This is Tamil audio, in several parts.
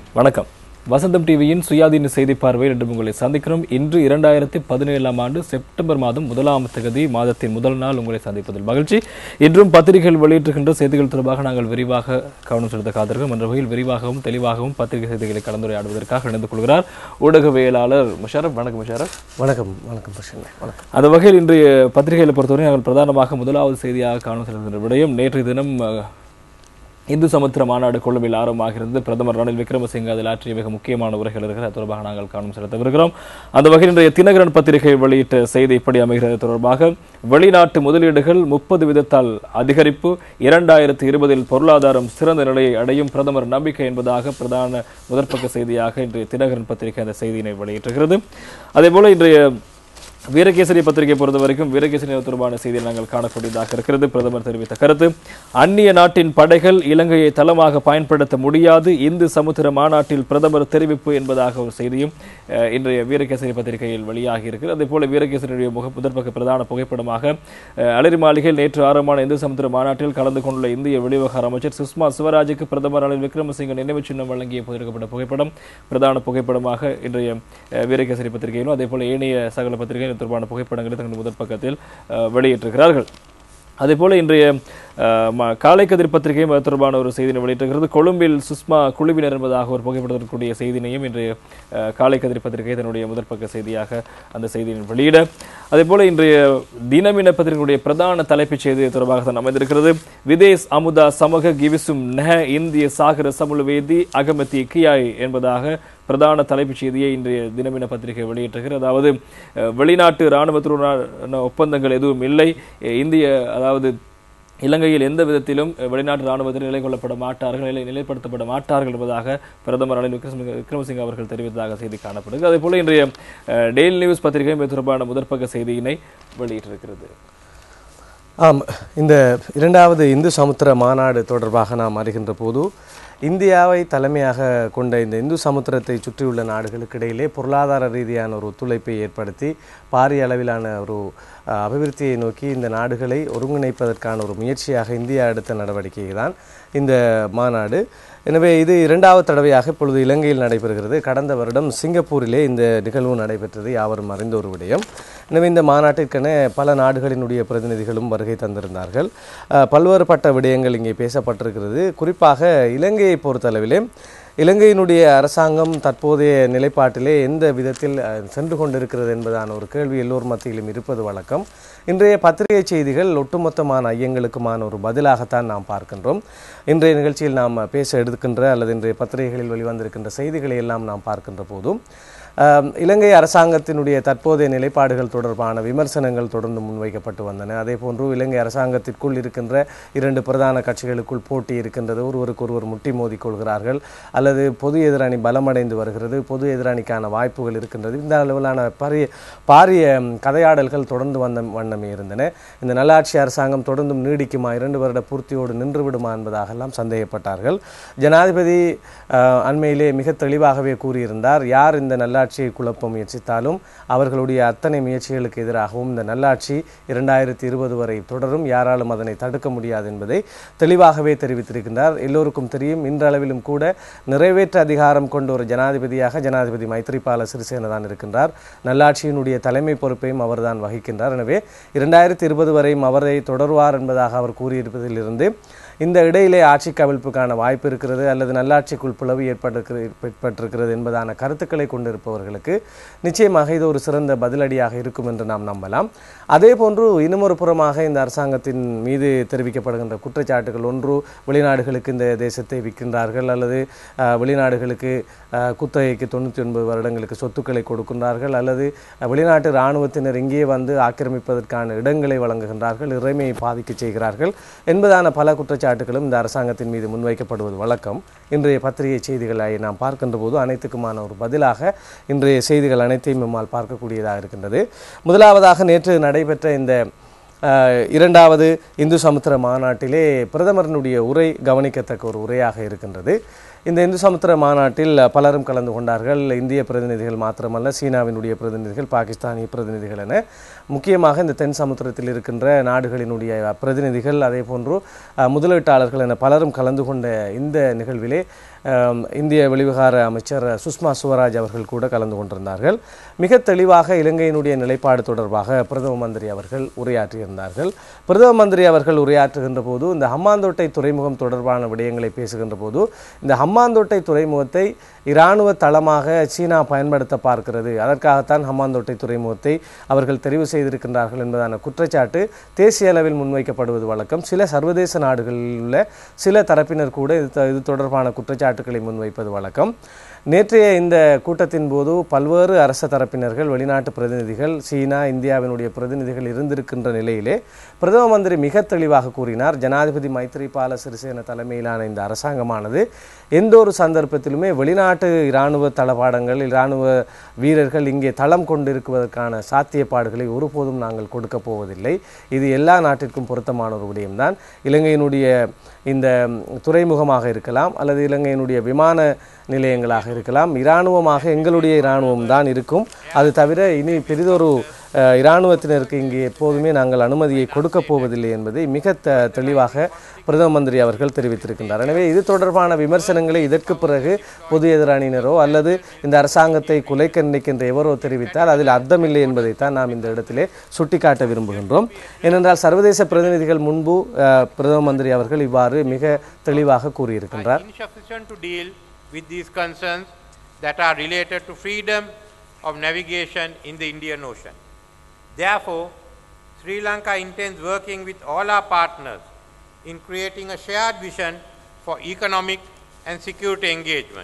வணக்கம் வசந்தம் டிவியின் சுயாதீன செய்தி பார்வையில் இன்று உங்களை சந்திக்கிறோம் இன்று இரண்டாயிரத்தி பதினேழாம் ஆண்டு செப்டம்பர் மாதம் முதலாம் தேதி மாதத்தின் முதல் நாள் உங்களை சந்திப்பதில் மகிழ்ச்சி இன்றும் பத்திரிகைகள் வெளியிட்டிருக்கின்ற செய்திகள் தொடர்பாக நாங்கள் விரிவாக கவனம் செலுத்த காத்திருக்கிறோம் என்ற வகையில் விரிவாகவும் தெளிவாகவும் பத்திரிகை செய்திகளை கலந்துரையாடுவதற்காக இணைந்து கொள்கிறார் ஊடகவியலாளர் முஷரப் வணக்கம் முஷரப் வணக்கம் வணக்கம் பிரசன்ன வணக்கம் அந்த வகையில் இன்றைய பத்திரிகைகளை பொறுத்தவரை நாங்கள் பிரதானமாக முதலாவது செய்தியாக கவனம் செலுத்துகின்ற விடயம் நேற்றைய தினம் அஹ், இந்து சமுத்திர மாநாடு கொழும்பில் ஆரம்பமாகிறது பிரதமர் ரணில் விக்ரமசிங்க அதில் ஆற்றிய மிக முக்கியமான உரைகள் இருக்கிறது அது தொடர்பாக நாங்கள் கவனம் செலுத்தவிருக்கிறோம் அந்த வகையில் இன்றைய தினகரன் பத்திரிகை வெளியிட்ட செய்தி எப்படி அமைகிறது தொடர்பாக வெளிநாட்டு முதலீடுகள் முப்பது விதத்தால் அதிகரிப்பு இரண்டாயிரத்தி இருபதில் பொருளாதாரம் சிறந்த நிலையை அடையும் பிரதமர் நம்பிக்கை என்பதாக பிரதான முதற்பக்க செய்தியாக இன்றைய தினகரன் பத்திரிகை அந்த செய்தியினை வெளியிட்டிருக்கிறது அதேபோல இன்றைய வீரகேசரி பத்திரிகை பொறுத்த வரைக்கும் வீரகேசரி தொடர்பான செய்தியை நாங்கள் காணக்கூடியதாக இருக்கிறது பிரதமர் தெரிவித்த கருத்து அந்நிய நாட்டின் படைகள் இலங்கையை தளமாக பயன்படுத்த முடியாது இந்து சமுத்திர மாநாட்டில் பிரதமர் தெரிவிப்பு என்பதாக ஒரு செய்தியும் அஹ், இன்றைய வீரகேசரி பத்திரிகையில் வெளியாகி இருக்கிறது அதே போல வீரகேசரியுடைய முக முதற்பக்க பிரதான புகைப்படமாக அஹ், அலரி மாளிகையில் நேற்று ஆரம்பமான இந்து சமுத்திர மாநாட்டில் கலந்து கொண்டுள்ள இந்திய வெளிவிவகார அமைச்சர் சுஷ்மா சிவராஜுக்கு பிரதமர் ரணில் விக்ரமசிங்க நினைவு சின்னம் வழங்கிய போது எடுக்கப்பட்ட புகைப்படம் பிரதான புகைப்படமாக இன்றைய அஹ், வீரகேசரி பத்திரிகையிலும் அதே போல ஏனைய சகல பத்திரிகைகள் இது தொடர்பான புகைப்படங்களை தங்கள் முதற் பக்கத்தில் அஹ், வெளியிட்டிருக்கிறார்கள் அதே போல இன்றைய அஹ், ம- காலை கதிர் பத்திரிகையும் அது தொடர்பான ஒரு செய்தியை வெளியிட்டிருக்கிறது கொழும்பில் சுஷ்மா குழுவினர் என்பதாக ஒரு புகைப்படத்திற்குரிய செய்தினையும் இன்றைய அஹ், காலை கதிர் பத்திரிகை தன்னுடைய முதற்பக்க செய்தியாக அந்த செய்தியை வெளியிட அதே போல இன்றைய தினமின பத்திரிகையுடைய பிரதான தலைப்புச் செய்தி தொடர்பாக தான் அமைந்திருக்கிறது விதேஸ் அமுதா சமூக கிவிசும் நஹ இந்திய சாகர சமுலவேதி அகமதி கியாய் என்பதாக பிரதான தலைப்புச் செய்தியை இன்றைய தினமின பத்திரிகை வெளியிட்டிருக்கிறது அதாவது அஹ், வெளிநாட்டு இராணுவத்துடனான ஒப்பந்தங்கள் எதுவும் இல்லை அஹ், இந்திய அதாவது இலங்கையில் எந்த விதத்திலும் அஹ், வெளிநாட்டு இராணுவத்தில் நிலை கொள்ளப்பட மாட்டார்கள் நிலை நிலைப்படுத்தப்பட மாட்டார்கள் என்பதாக பிரதமர் ரணில் விக்ரமசிங்க விக்ரமசிங்க அவர்கள் தெரிவித்ததாக செய்தி காணப்படுகிறது அதே போல இன்றைய அஹ், டெய்லி நியூஸ் பத்திரிகையும் இது தொடர்பான முதற்பக்க செய்தியினை வெளியிட்டிருக்கிறது ஆம் இந்த இரண்டாவது இந்து சமுத்திர மாநாடு தொடர்பாக நாம் அறிகின்ற போது இந்தியாவை தலைமையாக கொண்ட இந்த இந்து சமுத்திரத்தை சுற்றியுள்ள நாடுகளுக்கு இடையிலே பொருளாதார ரீதியான ஒரு ஒத்துழைப்பை ஏற்படுத்தி பாரிய அளவிலான ஒரு அஹ், அபிவிருத்தியை நோக்கி இந்த நாடுகளை ஒருங்கிணைப்பதற்கான ஒரு முயற்சியாக இந்தியா எடுத்த நடவடிக்கை தான் இந்த மாநாடு எனவே இது இரண்டாவது தடவையாக இப்பொழுது இலங்கையில் நடைபெறுகிறது கடந்த வருடம் சிங்கப்பூரிலே இந்த நிகழ்வு நடைபெற்றது யாவரும் அறிந்த ஒரு விடயம் எனவே இந்த மாநாட்டிற்கென பல நாடுகளினுடைய பிரதிநிதிகளும் வருகை தந்திருந்தார்கள் அஹ், பல்வேறுபட்ட விடயங்கள் இங்கே பேசப்பட்டிருக்கிறது குறிப்பாக இலங்கையை பொறுத்தளவிலே இலங்கையினுடைய அரசாங்கம் தற்போதைய நிலைப்பாட்டிலே எந்த விதத்தில் அஹ், சென்று கொண்டிருக்கிறது என்பதான ஒரு கேள்வி எல்லோர் மத்தியிலும் இருப்பது வழக்கம் இன்றைய பத்திரிகை செய்திகள் ஒட்டுமொத்தமான ஐயங்களுக்குமான ஒரு பதிலாகத்தான் நாம் பார்க்கின்றோம் இன்றைய நிகழ்ச்சியில் நாம் பேச எடுக்கின்ற அல்லது இன்றைய பத்திரிகைகளில் வெளிவந்திருக்கின்ற செய்திகளை எல்லாம் நாம் பார்க்கின்ற போதும் ஆம், இலங்கை அரசாங்கத்தினுடைய தற்போதைய நிலைப்பாடுகள் தொடர்பான விமர்சனங்கள் தொடர்ந்து முன்வைக்கப்பட்டு வந்தன அதே போன்று இலங்கை அரசாங்கத்திற்குள் இருக்கின்ற இரண்டு பிரதான கட்சிகளுக்குள் போட்டி இருக்கின்றது ஒருவருக்கு ஒருவர் முட்டி மோதிக் கொள்கிறார்கள் அல்லது பொது எதிரணி பலமடைந்து வருகிறது பொது எதிரணிக்கான வாய்ப்புகள் இருக்கின்றது இந்த அளவிலான பாரிய பாரிய ம், கதையாடல்கள் தொடர்ந்து வந்த வண்ணமே இருந்தன இந்த நல்லாட்சி அரசாங்கம் தொடர்ந்தும் நீடிக்குமா இரண்டு வருட பூர்த்தியோடு நின்று விடுமா என்பதாகலாம் சந்தேகப்பட்டார்கள் ஜனாதிபதி அஹ், அண்மையிலே மிக தெளிவாகவே கூறியிருந்தார் யார் இந்த நல்லாட்சியை குழப்ப முயற்சித்தாலும் அவர்களுடைய அத்தனை முயற்சிகளுக்கு எதிராகவும் இந்த நல்லாட்சி இரண்டாயிரத்தி இருபது வரை தொடரும் யாராலும் அதனை தடுக்க முடியாது என்பதை தெளிவாகவே தெரிவித்திருக்கின்றார் எல்லோருக்கும் தெரியும் இன்றளவிலும் கூட நிறைவேற்ற அதிகாரம் கொண்ட ஒரு ஜனாதிபதியாக ஜனாதிபதி மைத்ரிபால சிறிசேன தான் இருக்கின்றார் நல்லாட்சியினுடைய தலைமை பொறுப்பையும் அவர்தான் வகிக்கின்றார் எனவே இரண்டாயிரத்தி இருபது வரையும் அவரை தொடர்வார் என்பதாக அவர் கூறியிருப்பதிலிருந்து இந்த இடையிலே ஆட்சி கவிழ்ப்புக்கான வாய்ப்பு இருக்கிறது அல்லது நல்லாட்சிக்குள் பிளவு ஏற்பட்டிருக்கிறது ஏற்பட்டிருக்கிறது என்பதான கருத்துக்களை கொண்டிருப்பவர்களுக்கு நிச்சயமாக இது ஒரு சிறந்த பதிலடியாக இருக்கும் என்று நாம் நம்பலாம் அதே போன்று இன்னுமொரு புறமாக இந்த அரசாங்கத்தின் மீது தெரிவிக்கப்படுகின்ற குற்றச்சாட்டுகள் ஒன்று வெளிநாடுகளுக்கு இந்த தேசத்தை விற்கின்றார்கள் அல்லது அஹ், வெளிநாடுகளுக்கு அஹ், குத்தகைக்கு தொண்ணூற்றி ஒன்பது வருடங்களுக்கு சொத்துக்களை கொடுக்கின்றார்கள் அல்லது அஹ், வெளிநாட்டு இராணுவத்தினர் இங்கே வந்து ஆக்கிரமிப்பதற்கான இடங்களை வழங்குகின்றார்கள் இறைமையை பாதிக்க செய்கிறார்கள் என்பதான பல குற்றச்சாட்டுகளும் இந்த அரசாங்கத்தின் மீது முன்வைக்கப்படுவது வழக்கம் இன்றைய பத்திரிகை செய்திகளை நாம் பார்க்கின்ற போது அனைத்துக்குமான ஒரு பதிலாக இன்றைய செய்திகள் அனைத்தையும் நம்மால் பார்க்கக்கூடியதாக இருக்கின்றது முதலாவதாக நேற்று நடைபெற்ற இந்த அஹ், இரண்டாவது இந்து சமுத்திர மாநாட்டிலே பிரதமரினுடைய உரை கவனிக்கத்தக்க ஒரு உரையாக இருக்கின்றது இந்த இந்து சமுத்திர மாநாட்டில் பலரும் கலந்து கொண்டார்கள் இந்திய பிரதிநிதிகள் மாத்திரமல்ல சீனாவினுடைய பிரதிநிதிகள் பாகிஸ்தானிய பிரதிநிதிகள் என முக்கியமாக இந்த தென் சமுத்திரத்தில் இருக்கின்ற நாடுகளினுடைய பிரதிநிதிகள் அதே போன்று அஹ், முதலீட்டாளர்கள் என பலரும் கலந்து கொண்ட இந்த நிகழ்விலே அம், இந்திய வெளிவிகார அமைச்சர் சுஷ்மா சுவராஜ் அவர்கள் கூட கலந்து கொண்டிருந்தார்கள் மிக தெளிவாக இலங்கையினுடைய நிலைப்பாடு தொடர்பாக பிரதம மந்திரி அவர்கள் உரையாற்றியிருந்தார்கள் பிரதம மந்திரி அவர்கள் உரையாற்றுகின்ற போது இந்த ஹம்மாந்தோட்டை துறைமுகம் தொடர்பான விடயங்களை பேசுகின்ற போது இந்த ஹம்மாந்தோட்டை துறைமுகத்தை இராணுவ தளமாக சீனா பயன்படுத்த பார்க்கிறது அதற்காகத்தான் ஹம்மாந்தோட்டை துறைமுகத்தை அவர்கள் தெரிவு செய்திருக்கின்றார்கள் என்பதான குற்றச்சாட்டு தேசிய அளவில் முன்வைக்கப்படுவது வழக்கம் சில சர்வதேச நாடுகளில் உள்ள சில தரப்பினர் கூட இது த- இது தொடர்பான குற்றச்சாட்டுகளை முன்வைப்பது வழக்கம் நேற்றைய இந்த கூட்டத்தின் போது பல்வேறு அரச தரப்பினர்கள் வெளிநாட்டு பிரதிநிதிகள் சீனா இந்தியாவினுடைய பிரதிநிதிகள் இருந்திருக்கின்ற நிலையிலே பிரதம மந்திரி மிக தெளிவாக கூறினார் ஜனாதிபதி மைத்ரிபால சிறிசேன தலைமையிலான இந்த அரசாங்கமானது எந்த ஒரு சந்தர்ப்பத்திலுமே வெளிநாட்டு இராணுவ தளபாடங்கள் இராணுவ வீரர்கள் இங்கே தளம் கொண்டிருக்குவதற்கான சாத்தியப்பாடுகளை ஒருபோதும் நாங்கள் கொடுக்க போவதில்லை இது எல்லா நாட்டிற்கும் பொருத்தமான ஒரு விடயம்தான் இலங்கையினுடைய இந்த துறைமுகமாக இருக்கலாம் அல்லது இலங்கையினுடைய விமான நிலையங்களாக இருக்கலாம் இராணுவமாக எங்களுடைய இராணுவம் தான் இருக்கும் அது தவிர இனி பெரிதொரு அஹ், இராணுவத்தினருக்கு இங்கே எப்போதுமே நாங்கள் அனுமதியை கொடுக்க போவதில்லை என்பதை மிக த தெளிவாக பிரதம மந்திரி அவர்கள் தெரிவித்திருக்கின்றார் எனவே இது தொடர்பான விமர்சனங்களை இதற்கு பிறகு பொது எதிரணியினரோ அல்லது இந்த அரசாங்கத்தை குலைக்க நினைக்கின்ற எவரோ தெரிவித்தால் அதில் அர்த்தமில்லை என்பதைத்தான் நாம் இந்த இடத்திலே சுட்டிக்காட்ட விரும்புகின்றோம் ஏனென்றால் சர்வதேச பிரதிநிதிகள் முன்பு அஹ், பிரதம மந்திரி அவர்கள் இவ்வாறு மிக தெளிவாக கூறியிருக்கின்றார் insufficient to deal with these concerns that are related to freedom of navigation in the Indian Ocean. Therefore, Sri Lanka intends working with all our partners in creating a shared vision for economic and security engagement.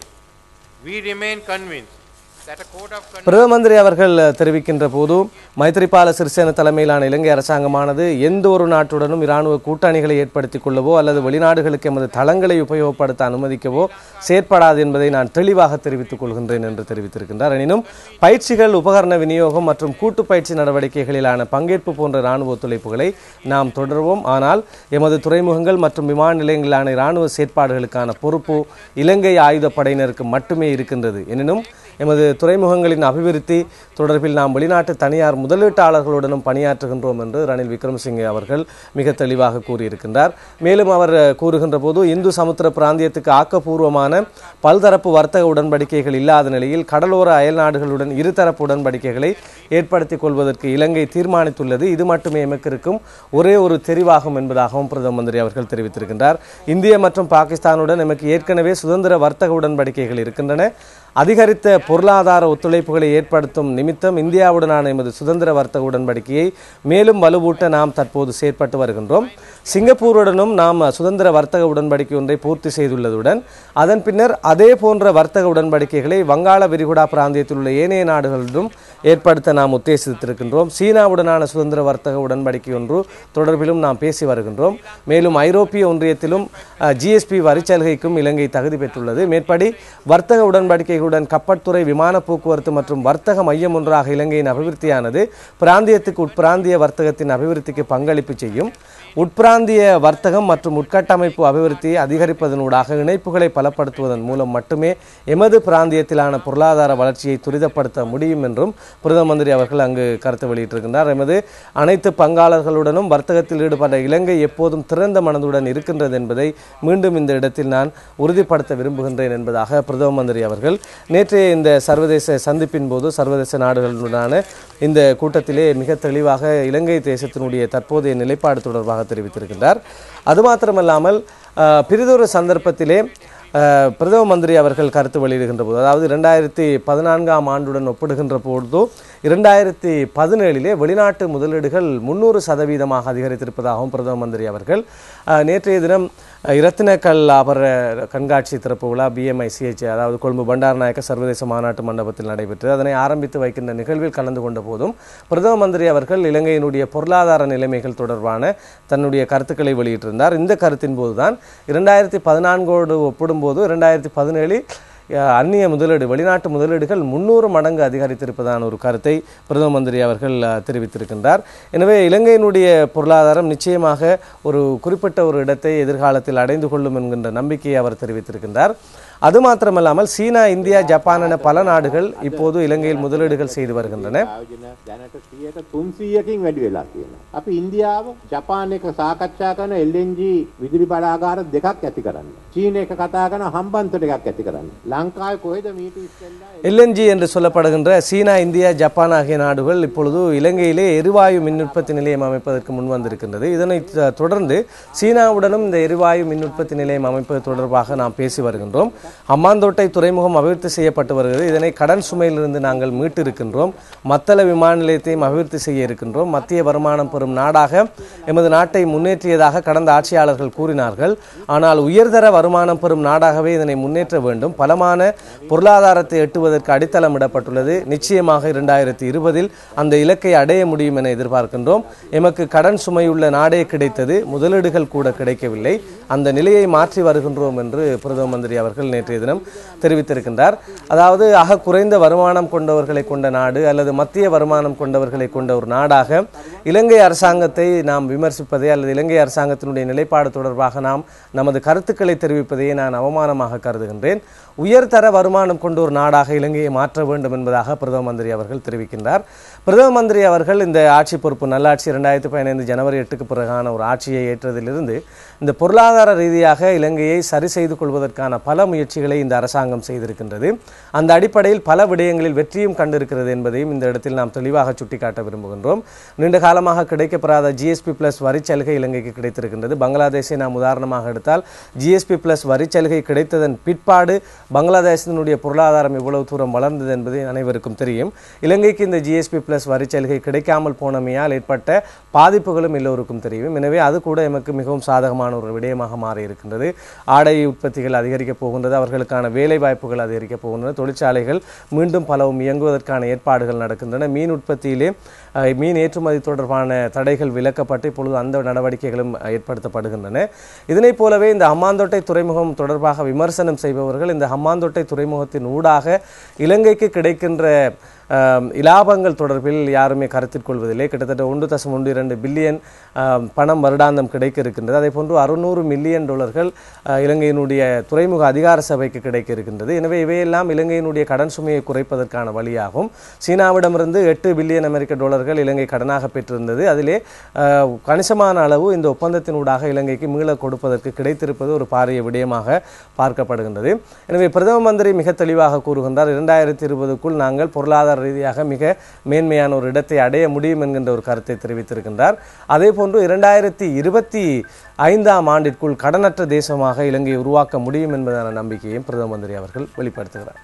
We remain convinced that a code of conduct பிரதம மந்திரி அவர்கள் தெரிவிக்கின்ற போது மைத்ரிபால சிறிசேன தலைமையிலான இலங்கை அரசாங்கமானது எந்த ஒரு நாட்டுடனும் இராணுவ கூட்டணிகளை ஏற்படுத்திக் கொள்ளவோ அல்லது வெளிநாடுகளுக்கு எமது தளங்களை உபயோகப்படுத்த அனுமதிக்கவோ செயற்படாது என்பதை நான் தெளிவாக தெரிவித்துக் கொள்கின்றேன் என்று தெரிவித்திருக்கின்றார் எனினும் பயிற்சிகள் உபகரண விநியோகம் மற்றும் கூட்டு பயிற்சி நடவடிக்கைகளிலான பங்கேற்பு போன்ற இராணுவ ஒத்துழைப்புகளை நாம் தொடர்வோம் ஆனால் எமது துறைமுகங்கள் மற்றும் விமான நிலையங்களிலான இராணுவ செயற்பாடுகளுக்கான பொறுப்பு இலங்கை ஆயுதப்படையினருக்கு மட்டுமே இருக்கின்றது எனினும் எமது துறைமுகங்களின் அபிவிருத்தி தொடர்பில் நாம் வெளிநாட்டு தனியார் முதலீட்டாளர்களுடனும் பணியாற்றுகின்றோம் என்று ரணில் விக்ரமசிங்கே அவர்கள் மிக தெளிவாக கூறியிருக்கின்றார் மேலும் அவர் அஹ், கூறுகின்ற போது இந்து சமுத்திர பிராந்தியத்துக்கு ஆக்கப்பூர்வமான பல்தரப்பு வர்த்தக உடன்படிக்கைகள் இல்லாத நிலையில் கடலோர அயல் நாடுகளுடன் இருதரப்பு உடன்படிக்கைகளை ஏற்படுத்திக் கொள்வதற்கு இலங்கை தீர்மானித்துள்ளது இது மட்டுமே எமக்கு இருக்கும் ஒரே ஒரு தெரிவாகும் என்பதாகவும் பிரதம மந்திரி அவர்கள் தெரிவித்திருக்கின்றார் இந்திய மற்றும் பாகிஸ்தானுடன் எமக்கு ஏற்கனவே சுதந்திர வர்த்தக உடன்படிக்கைகள் இருக்கின்றன அதிகரித்த பொருளாதார ஒத்துழைப்புகளை ஏற்படுத்தும் நிமித்தம் இந்தியாவுடனான எமது சுதந்திர வர்த்தக உடன்படிக்கையை மேலும் வலுவூட்ட நாம் தற்போது செயற்பட்டு வருகின்றோம் சிங்கப்பூருடனும் நாம் சுதந்திர வர்த்தக உடன்படிக்கை ஒன்றை பூர்த்தி செய்துள்ளதுடன் அதன் பின்னர் அதே போன்ற வர்த்தக உடன்படிக்கைகளை வங்காள விரிகுடா பிராந்தியத்தில் உள்ள ஏனைய நாடுகளிடம் ஏற்படுத்த நாம் உத்தேசித்திருக்கின்றோம் சீனாவுடனான சுதந்திர வர்த்தக உடன்படிக்கை ஒன்று தொடர்பிலும் நாம் பேசி வருகின்றோம் மேலும் ஐரோப்பிய ஒன்றியத்திலும் ஜிஎஸ்பி வரிச்சலுகைக்கும் இலங்கை தகுதி பெற்றுள்ளது மேற்படி வர்த்தக உடன்படிக்கைகளுடன் கப்பற்துறை விமான போக்குவரத்து மற்றும் வர்த்தக மையம் ஒன்றாக இலங்கையின் அபிவிருத்தியானது பிராந்தியத்துக்கு உட்பிராந்திய வர்த்தகத்தின் அபிவிருத்திக்கு பங்களிப்பு செய்யும் உட்பிராந்திய வர்த்தகம் மற்றும் உட்கட்டமைப்பு அபிவிருத்தியை அதிகரிப்பதனூடாக இணைப்புகளை பலப்படுத்துவதன் மூலம் மட்டுமே எமது பிராந்தியத்திலான பொருளாதார வளர்ச்சியை துரிதப்படுத்த முடியும் என்றும் பிரதம மந்திரி அவர்கள் அங்கு கருத்து வெளியிட்டிருக்கின்றார் எமது அனைத்து பங்காளர்களுடனும் வர்த்தகத்தில் ஈடுபட்ட இலங்கை எப்போதும் திறந்த மனதுடன் இருக்கின்றது என்பதை மீண்டும் இந்த இடத்தில் நான் உறுதிப்படுத்த விரும்புகின்றேன் என்பதாக பிரதம மந்திரி அவர்கள் நேற்றைய இந்த சர்வதேச சந்திப்பின் போது சர்வதேச நாடுகளுடனான இந்த கூட்டத்திலே மிக தெளிவாக இலங்கை தேசத்தினுடைய தற்போதைய நிலைப்பாடு தொடர்பாக தெரிவித்திருக்கின்றார் அது மாத்திரமல்லாமல் அஹ், பிறிதொரு சந்தர்ப்பத்திலே அஹ், பிரதம மந்திரி அவர்கள் கருத்து வெளியிடுகின்ற போது அதாவது இரண்டாயிரத்தி பதினான்காம் ஆண்டுடன் ஒப்பிடுகின்ற பொழுதோ இரண்டாயிரத்தி பதினேழிலே வெளிநாட்டு முதலீடுகள் முன்னூறு சதவீதமாக அதிகரித்திருப்பதாகவும் பிரதம மந்திரி அவர்கள் அஹ், நேற்றைய தினம் அஹ், இரத்தினக்கல் ஆபர கண்காட்சி திறப்பு விழா பிஎம்ஐசிஹெச் அதாவது கொழும்பு பண்டாரநாயக்க சர்வதேச மாநாட்டு மண்டபத்தில் நடைபெற்று அதனை ஆரம்பித்து வைக்கின்ற நிகழ்வில் கலந்து கொண்ட போதும் பிரதம மந்திரி அவர்கள் இலங்கையினுடைய பொருளாதார நிலைமைகள் தொடர்பான தன்னுடைய கருத்துக்களை வெளியிட்டிருந்தார் இந்த கருத்தின் போதுதான் இரண்டாயிரத்தி பதினான்கோடு ஒப்பிடும்போது இரண்டாயிரத்தி பதினேழில் அஹ், அந்நிய முதலீடு வெளிநாட்டு முதலீடுகள் முன்னூறு மடங்கு அதிகரித்திருப்பதான ஒரு கருத்தை பிரதம மந்திரி அவர்கள் அஹ், தெரிவித்திருக்கின்றார் எனவே இலங்கையினுடைய பொருளாதாரம் நிச்சயமாக ஒரு குறிப்பிட்ட ஒரு இடத்தை எதிர்காலத்தில் அடைந்து கொள்ளும் என்கின்ற நம்பிக்கையை அவர் தெரிவித்திருக்கின்றார் அது மாத்திரமல்லாமல் சீனா இந்தியா ஜப்பான் என பல நாடுகள் இப்போது இலங்கையில் முதலீடுகள் செய்து வருகின்றன ආයෝජන දැනට 100ක 300කින් වැඩි වෙලා තියෙනවා. අපි ඉන්දියාව ජපාන් එක සාකච්ඡා කරන LNG විදුලි බලාගාර දෙකක් ඇති කරන්න. චීන එක කතා කරන හම්බන්තොට එකක් ඇති කරන්න. ලංකාවේ කොහෙද මීට ඉස්සෙල්ලා எல்என்ஜி என்று சொல்லப்படுகின்ற சீனா இந்தியா ஜப்பான் ஆகிய நாடுகள் இப்பொழுது இலங்கையிலே எரிவாயு மின் உற்பத்தி நிலையம் அமைப்பதற்கு முன் வந்திருக்கின்றது இதனை த- தொடர்ந்து சீனாவுடனும் இந்த எரிவாயு மின் உற்பத்தி நிலையம் அமைப்பது தொடர்பாக நாம் பேசி வருகின்றோம் அம்மாந்தோட்டை துறைமுகம் அபிவிருத்தி செய்யப்பட்டு வருகிறது இதனை கடன் சுமையிலிருந்து நாங்கள் மீட்டிருக்கின்றோம் மத்தள விமான நிலையத்தையும் அபிவிருத்தி செய்ய இருக்கின்றோம் மத்திய வருமானம் பெறும் நாடாக எமது நாட்டை முன்னேற்றியதாக கடந்த ஆட்சியாளர்கள் கூறினார்கள் ஆனால் உயர்தர வருமானம் பெறும் நாடாகவே இதனை முன்னேற்ற வேண்டும் பலமான பொருளாதாரத்தை எட்டுவதற்கு அடித்தளமிடப்பட்டுள்ளது நிச்சயமாக இரண்டாயிரத்தி இருபதில் அந்த இலக்கை அடைய முடியும் என எதிர்பார்க்கின்றோம் எமக்கு கடன் சுமையுள்ள நாடே கிடைத்தது முதலீடுகள் கூட கிடைக்கவில்லை அந்த நிலையை மாற்றி வருகின்றோம் என்று பிரதம மந்திரி அவர்கள் நேற்றைய தினம் தெரிவித்திருக்கின்றார் அதாவது ஆக குறைந்த வருமானம் கொண்டவர்களை கொண்ட நாடு அல்லது மத்திய வருமானம் கொண்டவர்களை கொண்ட ஒரு நாடாக இலங்கை அரசாங்கத்தை நாம் விமர்சிப்பதே அல்லது இலங்கை அரசாங்கத்தினுடைய நிலைப்பாடு தொடர்பாக நாம் நமது கருத்துக்களை தெரிவிப்பதையே நான் அவமானமாக கருதுகின்றேன் உயர்தர வருமானம் கொண்ட ஒரு நாடாக இலங்கையை மாற்ற வேண்டும் என்பதாக பிரதம மந்திரி அவர்கள் தெரிவிக்கின்றார் பிரதம மந்திரி அவர்கள் இந்த ஆட்சி பொறுப்பு நல்லாட்சி இரண்டாயிரத்தி பதினைந்து ஜனவரி எட்டுக்கு பிறகான ஒரு ஆட்சியை ஏற்றதிலிருந்து இந்த பொருளாதார ரீதியாக இலங்கையை சரி செய்து கொள்வதற்கான பல முயற்சிகளை இந்த அரசாங்கம் செய்திருக்கின்றது அந்த அடிப்படையில் பல விடயங்களில் வெற்றியும் கண்டிருக்கிறது என்பதையும் இந்த இடத்தில் நாம் தெளிவாக சுட்டிக்காட்ட விரும்புகின்றோம் நீண்ட காலமாக கிடைக்கப்பெறாத ஜிஎஸ்பி பிளஸ் வரிச்சலுகை இலங்கைக்கு கிடைத்திருக்கின்றது பங்களாதேஷை நாம் உதாரணமாக எடுத்தால் ஜிஎஸ்பி பிளஸ் வரிச்சலுகை கிடைத்ததன் பிற்பாடு பங்களாதேஷினுடைய பொருளாதாரம் இவ்வளவு தூரம் வளர்ந்தது என்பது அனைவருக்கும் தெரியும் இலங்கைக்கு இந்த ஜிஎஸ்பி பிளஸ் வரிச்சலுகை கிடைக்காமல் போனமையால் ஏற்பட்ட பாதிப்புகளும் எல்லோருக்கும் தெரியும் எனவே அது கூட எமக்கு மிகவும் சாதகமான ஒரு விடயமாக மாறி இருக்கின்றது ஆடை உற்பத்திகள் அதிகரிக்கப் போகின்றது அவர்களுக்கான வேலை வாய்ப்புகள் அதிகரிக்கப் போகின்றன தொழிற்சாலைகள் மீண்டும் பலவும் இயங்குவதற்கான ஏற்பாடுகள் நடக்கின்றன மீன் உற்பத்தியிலே அஹ், மீன் ஏற்றுமதி தொடர்பான தடைகள் விலக்கப்பட்டு இப்பொழுது அந்த நடவடிக்கைகளும் அஹ், ஏற்படுத்தப்படுகின்றன இதனைப் போலவே இந்த ஹம்மாந்தோட்டை துறைமுகம் தொடர்பாக விமர்சனம் செய்பவர்கள் இந்த ஹம்மாந்தோட்டை துறைமுகத்தின் ஊடாக இலங்கைக்கு கிடைக்கின்ற ஆம், இலாபங்கள் தொடர்பில் யாருமே கருத்தில் கொள்வதில்லை கிட்டத்தட்ட ஒன்று தசம் ஒன்று இரண்டு பில்லியன் ஆம், பணம் வருடாந்தம் கிடைக்க இருக்கின்றது அதே போன்று அறுநூறு மில்லியன் டாலர்கள் ஆ, இலங்கையினுடைய துறைமுக அதிகார சபைக்கு கிடைக்க இருக்கின்றது எனவே இவையெல்லாம் இலங்கையினுடைய கடன் சுமையை குறைப்பதற்கான வழியாகும் சீனாவிடமிருந்து எட்டு பில்லியன் அமெரிக்க டாலர்கள் இலங்கை கடனாக பெற்றிருந்தது அதிலே ஆ, கணிசமான அளவு இந்த ஒப்பந்தத்தினூடாக இலங்கைக்கு மீள கொடுப்பதற்கு கிடைத்திருப்பது ஒரு பாரிய விடயமாக பார்க்கப்படுகின்றது எனவே பிரதம மந்திரி மிக தெளிவாக கூறுகின்றார் இரண்டாயிரத்தி இருபதுக்குள் நாங்கள் பொருளாதார ரீதியாக மிக மேன்மையான ஒரு இடத்தை அடைய முடியும் என்கின்ற ஒரு கருத்தை தெரிவித்திருக்கின்றார் அதே போன்று இரண்டாயிரத்தி இருபத்தி ஐந்தாம் ஆண்டிற்குள் கடனற்ற தேசமாக இலங்கையை உருவாக்க முடியும் என்பதான நம்பிக்கையையும் பிரதம மந்திரி அவர்கள் வெளிப்படுத்துகிறார்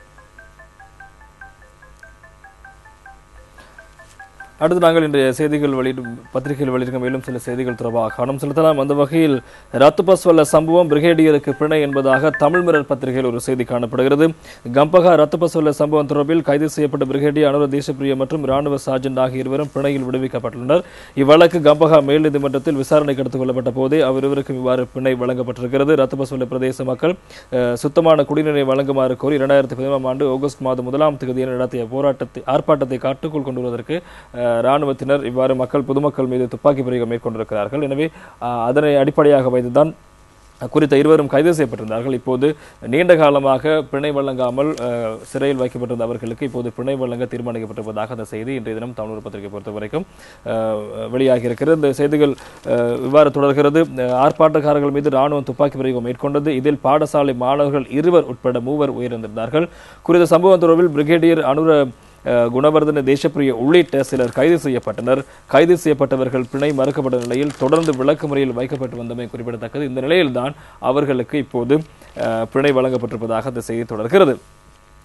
அடுத்து நாங்கள் இன்றைய செய்திகள் வெளியிடும் பத்திரிகைகள் வெளியிடும் மேலும் சில செய்திகள் தொடர்பாக கவனம் செலுத்தலாம் அந்த வகையில் ரத்து பஸ் வல்ல சம்பவம் பிரிகேடியருக்கு பிணை என்பதாக தமிழ் மிரர் பத்திரிகையில் ஒரு செய்தி காணப்படுகிறது கம்பகா ரத்து பஸ் வல்ல சம்பவம் தொடர்பில் கைது செய்யப்பட்ட பிரிகேடியர் அனுர தேசப்பிரிய மற்றும் ராணுவ சார்ஜென்ட் ஆகிய இருவரும் பிணையில் விடுவிக்கப்பட்டுள்ளனர் இவ்வழக்கு கம்பகா மேல் நீதிமன்றத்தில் விசாரணைக்கு எடுத்துக் கொள்ளப்பட்ட போதே அவரிவருக்கும் இவ்வாறு பிணை வழங்கப்பட்டிருக்கிறது ரத்து பஸ் வல்ல பிரதேச மக்கள் அஹ், சுத்தமான குடிநீரை வழங்குமாறு கோரி இரண்டாயிரத்தி பதினொன்றாம் ஆண்டு ஆகஸ்ட் மாதம் முதலாம் தேதியில் நடத்திய போராட்டத்தை ஆர்ப்பாட்டத்தை காட்டுக்குள் கொண்டு வருவதற்கு அஹ், ராணுவத்தினர் இவ்வாறு மக்கள் பொதுமக்கள் மீது துப்பாக்கி பிரயோகம் மேற்கொண்டிருக்கிறார்கள் எனவே அஹ், அதனை அடிப்படையாக வைத்துதான் குறித்த இருவரும் கைது செய்யப்பட்டிருந்தார்கள் இப்போது நீண்ட காலமாக பிணை வழங்காமல் அஹ், சிறையில் வைக்கப்பட்டிருந்த அவர்களுக்கு இப்போது பிணை வழங்க தீர்மானிக்கப்பட்டிருப்பதாக அந்த செய்தி இன்றைய தினம் தமிழர் பத்திரிகை பொறுத்த வரைக்கும் அஹ், வெளியாகி இருக்கிறது இந்த செய்திகள் அஹ், இவ்வாறு தொடர்கிறது அஹ், ஆர்ப்பாட்டக்காரர்கள் மீது ராணுவம் துப்பாக்கி பிரயோகம் மேற்கொண்டது இதில் பாடசாலை மாணவர்கள் இருவர் உட்பட மூவர் உயிரிழந்திருந்தார்கள் குறித்த சம்பவம் தொடர்பில் பிரிகேடியர் அனுர அஹ், குணவர்தன தேசப்பிரிய உள்ளிட்ட சிலர் கைது செய்யப்பட்டனர் கைது செய்யப்பட்டவர்கள் பிணை மறுக்கப்பட்ட நிலையில் தொடர்ந்து விளக்கு முறையில் வைக்கப்பட்டு வந்தமை குறிப்பிடத்தக்கது இந்த நிலையில்தான் அவர்களுக்கு இப்போது அஹ், பிணை வழங்கப்பட்டிருப்பதாக அந்த செய்தி தொடர்கிறது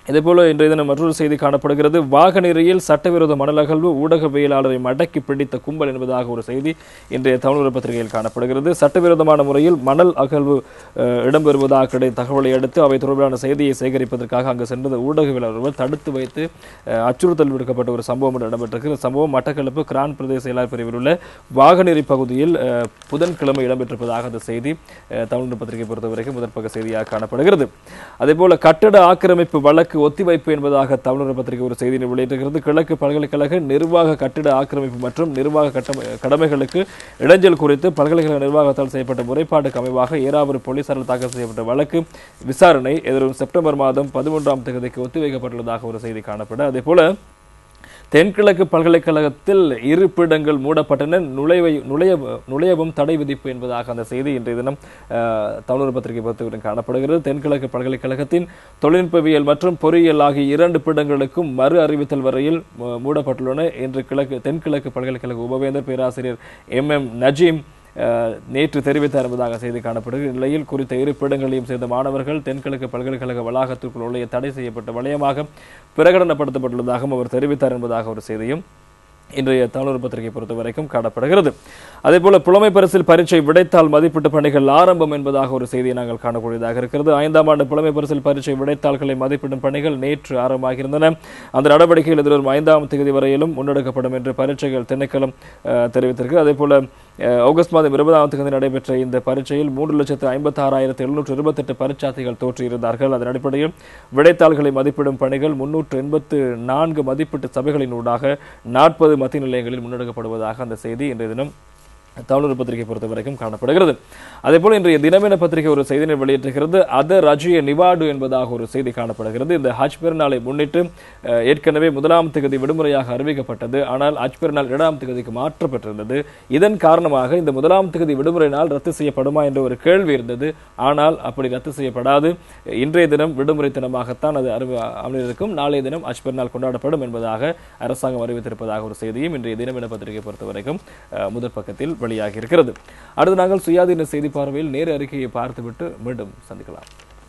இதேபோல இன்றைய தினம் மற்றொரு செய்தி காணப்படுகிறது வாகனேரியில் சட்டவிரோத மணல் அகழ்வு ஊடகவியலாளரை மடக்கி பிடித்த கும்பல் என்பதாக ஒரு செய்தி இன்றைய தமிழக பத்திரிகையில் காணப்படுகிறது சட்டவிரோதமான முறையில் மணல் அகழ்வு அஹ், இடம்பெறுவதாக கிடைத்த தகவலை அடுத்து அவை தொடர்பான செய்தியை சேகரிப்பதற்காக அங்கு சென்றது ஊடகவியலாளர் ஒருவர் தடுத்து வைத்து அஹ், அச்சுறுத்தல் விடுக்கப்பட்ட ஒரு சம்பவம் ஒன்று இடம்பெற்றிருக்கு இந்த சம்பவம் மட்டக்களப்பு கிரான் பிரதேச செயலாளர் பிரிவில் உள்ள வாகனேரி பகுதியில் அஹ், புதன்கிழமை இடம்பெற்றிருப்பதாக அந்த செய்தி அஹ், தமிழ் பத்திரிகை பொறுத்தவரைக்கும் முதற்பக்க செய்தியாக காணப்படுகிறது அதேபோல கட்டட ஆக்கிரமிப்பு வழக்கு ஒத்திவைப்பு என்பதாக தமிழர் பத்திரிகை ஒரு செய்தியை வெளியிட்டிருக்கிறது கிழக்கு பல்கலைக்கழக நிர்வாக கட்டிட ஆக்கிரமிப்பு மற்றும் நிர்வாக கட்டமை கடமைகளுக்கு இடைஞ்சல் குறித்து பல்கலைக்கழக நிர்வாகத்தால் செய்யப்பட்ட முறைப்பாட்டுக்கு அமைவாக ஏறாவூர் போலீசாரால் தாக்கல் செய்யப்பட்ட வழக்கு விசாரணை எதிரும் செப்டம்பர் மாதம் பதிமூன்றாம் தேதிக்கு ஒத்திவைக்கப்பட்டுள்ளதாக ஒரு செய்தி காணப்பட அதேபோல தென்கிழக்கு பல்கலைக்கழகத்தில் இருப்பிடங்கள் மூடப்பட்டன நுழைவை நுழைய நுழையவும் தடை விதிப்பு என்பதாக அந்த செய்தி இன்றைய தினம் அஹ், தமிழர் பத்திரிகை பொறுத்தவரை காணப்படுகிறது தென்கிழக்கு பல்கலைக்கழகத்தின் தொழில்நுட்பவியல் மற்றும் பொறியியல் ஆகிய இரண்டு பிடங்களுக்கும் மறு அறிவித்தல் வரையில் மு- மூடப்பட்டுள்ளன இன்று கிழக்கு தென்கிழக்கு பல்கலைக்கழக உபவேந்தர் பேராசிரியர் எம் எம் நஜீம் அஹ், நேற்று தெரிவித்தார் என்பதாக செய்தி காணப்படுகிறது நிலையில் குறித்த இரு பீடங்களையும் சேர்ந்த மாணவர்கள் தென்கிழக்கு பல்கலைக்கழக வளாகத்திற்குள் நுழைய தடை செய்யப்பட்ட வளையமாக பிரகடனப்படுத்தப்பட்டுள்ளதாகவும் அவர் தெரிவித்தார் என்பதாக ஒரு செய்தியும் இன்றைய தமிழர் பத்திரிகை பொறுத்த வரைக்கும் காணப்படுகிறது அதேபோல புலமை பரிசில் பரீட்சை விடைத்தாள் மதிப்பீட்டு பணிகள் ஆரம்பம் என்பதாக ஒரு செய்தியை நாங்கள் காணக்கூடியதாக இருக்கிறது ஐந்தாம் ஆண்டு புலமை பரிசில் பரீட்சை விடைத்தாள்களை மதிப்பிடும் பணிகள் நேற்று ஆரம்பமாகியிருந்தன அந்த நடவடிக்கைகள் எதிர்வரும் ஐந்தாம் தேதி வரையிலும் முன்னெடுக்கப்படும் என்று பரீட்சைகள் திணைக்களம் அஹ், தெரிவித்திருக்கு அதேபோல அஹ், ஆகஸ்ட் மாதம் இருபதாம் தேதி நடைபெற்ற இந்த பரீட்சையில் மூன்று லட்சத்து ஐம்பத்தி ஆறாயிரத்து எழுநூற்று இருபத்தெட்டு பரீட்சார்த்திகள் தோற்றியிருந்தார்கள் அதன் அடிப்படையில் விடைத்தாள்களை மதிப்பிடும் பணிகள் முன்னூற்று எண்பத்து நான்கு மதிப்பீட்டு சபைகளின் ஊடாக நாற்பது மத்திய நிலையங்களில் முன்னெடுக்கப்படுவதாக அந்த செய்தி இன்றைய தினம் தமிழர் பத்திரிகை பொறுத்த வரைக்கும் காணப்படுகிறது அதேபோல இன்றைய தினமின பத்திரிகை ஒரு செய்தியை வெளியிட்டிருக்கிறது அத ரஜிய நிவாடு என்பதாக ஒரு செய்தி காணப்படுகிறது இந்த ஹஜ் பெருநாளை முன்னிட்டு அஹ், ஏற்கனவே முதலாம் தேதி விடுமுறையாக அறிவிக்கப்பட்டது ஆனால் ஹஜ் பெருநாள் இரண்டாம் தேதிக்கு மாற்றப்பட்டிருந்தது இதன் காரணமாக இந்த முதலாம் தேதி விடுமுறை நாள் ரத்து செய்யப்படுமா என்ற ஒரு கேள்வி இருந்தது ஆனால் அப்படி ரத்து செய்யப்படாது இன்றைய தினம் விடுமுறை தினமாகத்தான் அது அறிவு அமலில் இருக்கும் நாளைய தினம் ஹஜ் பெருநாள் கொண்டாடப்படும் என்பதாக அரசாங்கம் அறிவித்திருப்பதாக ஒரு செய்தியும் இன்றைய தினமின பத்திரிகை பொறுத்த வரைக்கும் அஹ், முதற் பக்கத்தில் வெளியாகி இருக்கிறது அடுத்து நாங்கள் சுயாதீன செய்தி பார்வையில் நேர அறிக்கையை பார்த்துவிட்டு மீண்டும் சந்திக்கலாம்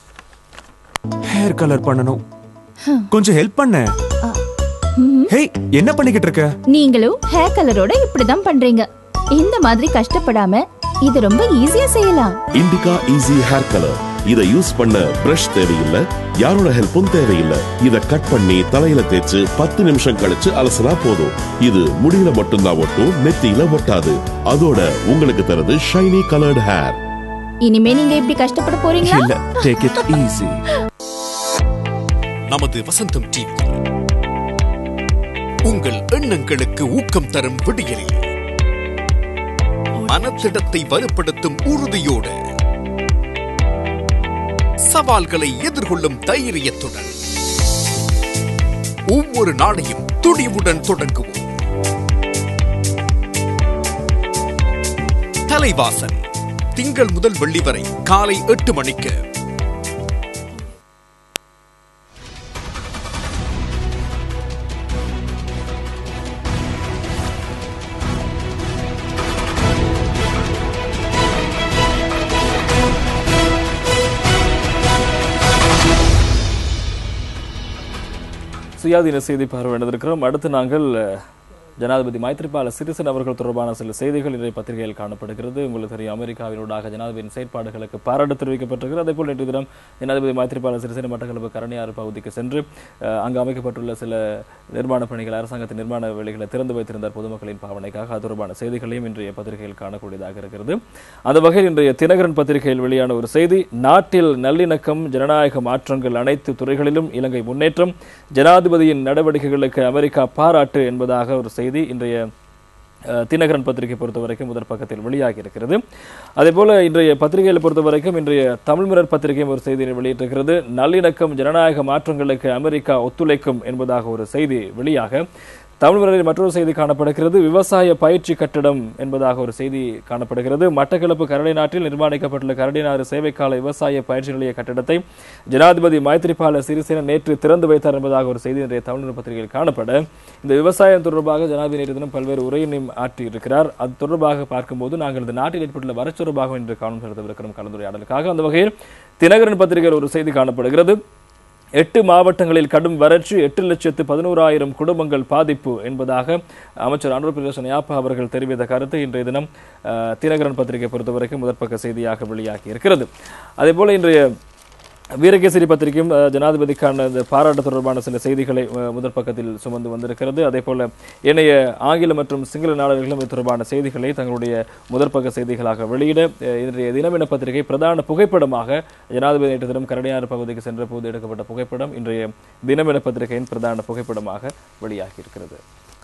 ஹேர் கலர் பண்ணணும் கொஞ்சம் ஹெல்ப் பண்ண ஹேய் என்ன பண்ணிக்கிட்டு இருக்க நீங்களும் ஹேர் கலரோட இப்படிதான் பண்றீங்க இந்த மாதிரி கஷ்டப்படாம இது ரொம்ப ஈஸியா செய்யலாம் இண்டிகா ஈஸி ஹேர் கலர் இத யூஸ் பண்ண பிரஷ் தேவையில்ல யாரோட ஹெல்ப்பும் தேவையில்ல இத கட் பண்ணி தலையில தேய்ச்சு பத்து நிமிஷம் கழிச்சு அலசினா போதும் இது முடியில மட்டும்தான் ஒட்டும் நெத்தியில ஒட்டாது அதோட உங்களுக்கு தருது ஷைனி கலர்ட் ஹேர் இனிமே நீங்க இப்படி கஷ்டப்பட போறீங்களா இல்ல டேக் இட் ஈஸி நமது வசந்தம் டிவி உங்கள் எண்ணங்களுக்கு ஊக்கம் தரும் விடியலில் மனத்திடத்தை வலுப்படுத்தும் உறுதியோடு சவால்களை எதிர்கொள்ளும் தைரியத்துடன் ஒவ்வொரு நாளையும் துணிவுடன் தொடங்குவோம் தலைவாசல் திங்கள் முதல் வெள்ளி வரை காலை எட்டு மணிக்கு சுயாதீன செய்தி பார்வையிட்டிருக்கிறோம் அடுத்து நாங்கள் அஹ், ஜனாதிபதி மைத்ரிபால சிறிசேன அவர்கள் தொடர்பான சில செய்திகள் இன்றைய பத்திரிகையில் காணப்படுகிறது உங்களுக்கு தெரியும் அமெரிக்காவினூடாக ஜனாதிபதியின் செயற்பாடுகளுக்கு பாராட்டு தெரிவிக்கப்பட்டிருக்கிறது அதேபோல் நேற்று தினம் ஜனாதிபதி மைத்ரிபால சிறிசேன மட்டக்களப்பு கரணியாறு பகுதிக்கு சென்று அஹ், அங்கு அமைக்கப்பட்டுள்ள சில நிர்மாண பணிகள் அரசாங்கத்தின் நிர்மாண வேலைகளை திறந்து வைத்திருந்தார் பொதுமக்களின் பாவனைக்காக அது தொடர்பான செய்திகளையும் இன்றைய பத்திரிகையில் காணக்கூடியதாக இருக்கிறது அந்த வகையில் இன்றைய தினகரன் பத்திரிகையில் வெளியான ஒரு செய்தி நாட்டில் நல்லிணக்கம் ஜனநாயக மாற்றங்கள் அனைத்து துறைகளிலும் இலங்கை முன்னேற்றம் ஜனாதிபதியின் நடவடிக்கைகளுக்கு அமெரிக்கா பாராட்டு என்பதாக ஒரு செய்தி இன்றைய அஹ், தினகரன் பத்திரிகை பொறுத்த வரைக்கும் முதற் பக்கத்தில் வெளியாகி இருக்கிறது அதேபோல இன்றைய பத்திரிகையில் பொறுத்த வரைக்கும் இன்றைய தமிழ் மிரர் பத்திரிகையும் ஒரு செய்தியை வெளியிட்டிருக்கிறது நல்லிணக்கம் ஜனநாயக மாற்றங்களுக்கு அமெரிக்கா ஒத்துழைக்கும் என்பதாக ஒரு செய்தி வெளியாக தமிழ் மிரரில் மற்றொரு செய்தி காணப்படுகிறது விவசாய பயிற்சி கட்டிடம் என்பதாக ஒரு செய்தி காணப்படுகிறது மட்டக்களப்பு கரடி நாட்டில் நிர்மாணிக்கப்பட்டுள்ள கரடினாறு சேவைக்கால விவசாய பயிற்சி நிலைய கட்டிடத்தை ஜனாதிபதி மைத்ரிபால சிறிசேன நேற்று திறந்து வைத்தார் என்பதாக ஒரு செய்தி இன்றைய தமிழ் பத்திரிகையில் காணப்பட இந்த விவசாயம் தொடர்பாக ஜனாதிபதி நேற்று தினம் பல்வேறு உரையினையும் ஆற்றியிருக்கிறார் அது தொடர்பாக பார்க்கும்போது நாங்கள் இந்த நாட்டில் ஏற்பட்டுள்ள வரச்சொருபாக இன்று கவனம் செலுத்தவிருக்கிறோம் கலந்துரையாடலுக்காக அந்த வகையில் தினகரன் பத்திரிகையில் ஒரு செய்தி காணப்படுகிறது எட்டு மாவட்டங்களில் கடும் வறட்சி எட்டு லட்சத்து பதினோராயிரம் குடும்பங்கள் பாதிப்பு என்பதாக அமைச்சர் அனுர் பிரதேசன் யாப்பா அவர்கள் தெரிவித்த கருத்து இன்றைய தினம் அஹ், தினகரன் பத்திரிகை பொறுத்தவரைக்கும் முதற்பக்க செய்தியாக வெளியாகி இருக்கிறது அதேபோல இன்றைய வீரகேசரி பத்திரிகையும் அஹ், ஜனாதிபதிக்கான இந்த பாராட்டு தொடர்பான சில செய்திகளை அஹ், முதற் பக்கத்தில் சுமந்து வந்திருக்கிறது அதே போல ஏனைய ஆங்கில மற்றும் சிங்கள நாளிதழ்களும் இது தொடர்பான செய்திகளை தங்களுடைய முதற்பக்க செய்திகளாக வெளியிட அஹ், இன்றைய தினமின பத்திரிகை பிரதான புகைப்படமாக ஜனாதிபதி நேற்று தினம் கரடியாறு பகுதிக்கு சென்ற போது எடுக்கப்பட்ட புகைப்படம் இன்றைய தினமின பத்திரிகையின் பிரதான புகைப்படமாக வெளியாகி இருக்கிறது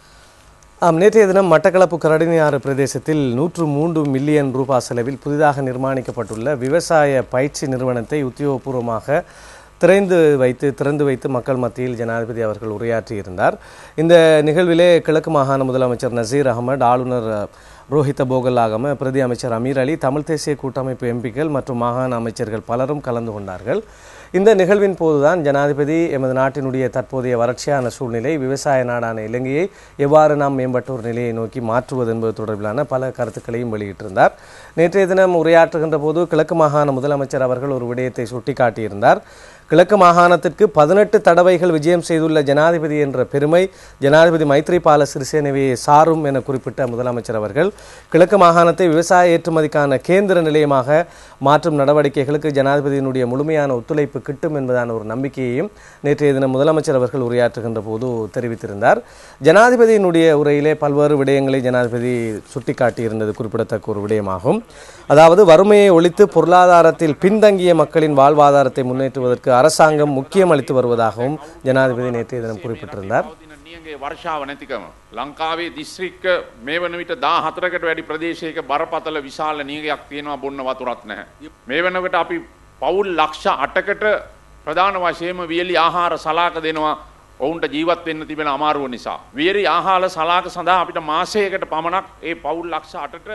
ஆம் நேற்றைய தினம் மட்டக்களப்பு கரடினியாறு பிரதேசத்தில் நூற்று மூன்று மில்லியன் ரூபாய் செலவில் புதிதாக நிர்மாணிக்கப்பட்டுள்ள விவசாய பயிற்சி நிறுவனத்தை உத்தியோகபூர்வமாக திறந்து வைத்து திறந்து வைத்து மக்கள் மத்தியில் ஜனாதிபதி அவர்கள் உரையாற்றியிருந்தார் இந்த நிகழ்விலே கிழக்கு மாகாண முதலமைச்சர் நசீர் அகமது ஆளுநர் அஹ், ரோஹித போகல் ஆகம பிரதி அமைச்சர் அமீர் அலி தமிழ் தேசிய கூட்டமைப்பு எம்பிக்கள் மற்றும் மாகாண அமைச்சர்கள் பலரும் கலந்து கொண்டார்கள் இந்த நிகழ்வின் போதுதான் ஜனாதிபதி எமது நாட்டினுடைய தற்போதைய வறட்சியான சூழ்நிலை விவசாய நாடான இலங்கையை எவ்வாறு நாம் மேம்பட்ட ஒரு நிலையை நோக்கி மாற்றுவது என்பது தொடர்பிலான பல கருத்துக்களையும் வெளியிட்டிருந்தார் நேற்றைய தினம் உரையாற்றுகின்ற போது கிழக்கு மாகாண முதலமைச்சர் அவர்கள் ஒரு விடயத்தை சுட்டிக்காட்டியிருந்தார் கிழக்கு மாகாணத்திற்கு பதினெட்டு தடவைகள் விஜயம் செய்துள்ள ஜனாதிபதி என்ற பெருமை ஜனாதிபதி மைத்ரிபால சிறிசேனவையை சாரும் என குறிப்பிட்ட முதலமைச்சர் அவர்கள் கிழக்கு மாகாணத்தை விவசாய ஏற்றுமதிக்கான கேந்திர நிலையமாக மாற்றும் நடவடிக்கைகளுக்கு ஜனாதிபதியினுடைய முழுமையான ஒத்துழைப்பு கிட்டும் என்பதான ஒரு நம்பிக்கையையும் நேற்றைய தினம் முதலமைச்சர் அவர்கள் உரையாற்றுகின்ற போது தெரிவித்திருந்தார் ஜனாதிபதியினுடைய உரையிலே பல்வேறு விடயங்களை ஜனாதிபதி சுட்டிக்காட்டியிருந்தது குறிப்பிடத்தக்க ஒரு விடயமாகும் அதாவது வறுமையை ஒழித்து பொருளாதாரத்தில் பின்தங்கிய மக்களின் வாழ்வாதாரத்தை முன்னேற்றுவதற்கு அரசாங்கம் முக்கியம் அளித்து வருவதாகவும் ஜனாதிபதி நேற்றைய தினம் குறிப்பிட்டிருந்தார் පවතින නියගේ වර්ෂාව නැතිකම. ලංකාවේ දිස්ත්‍රික්ක මේ වන විට දා හතරකට වැඩි ප්‍රදේශයක බරපතල විශාල නියගයක් තියෙනවා බොන්න වතුරත් නැහැ. මේ වනකට අපි පවුල් ලක්ෂ අටකට ප්‍රධාන වශයම වියලි ආහාර සලාක දෙනවා ඔවුන්ට ජීවත් වෙන්න තිබෙන අමාරුව නිසා. වියරි ආහාල සලාක සඳහා අපිට මාසයකට පමණක් ඒ පවුල් ලක්ෂ අටට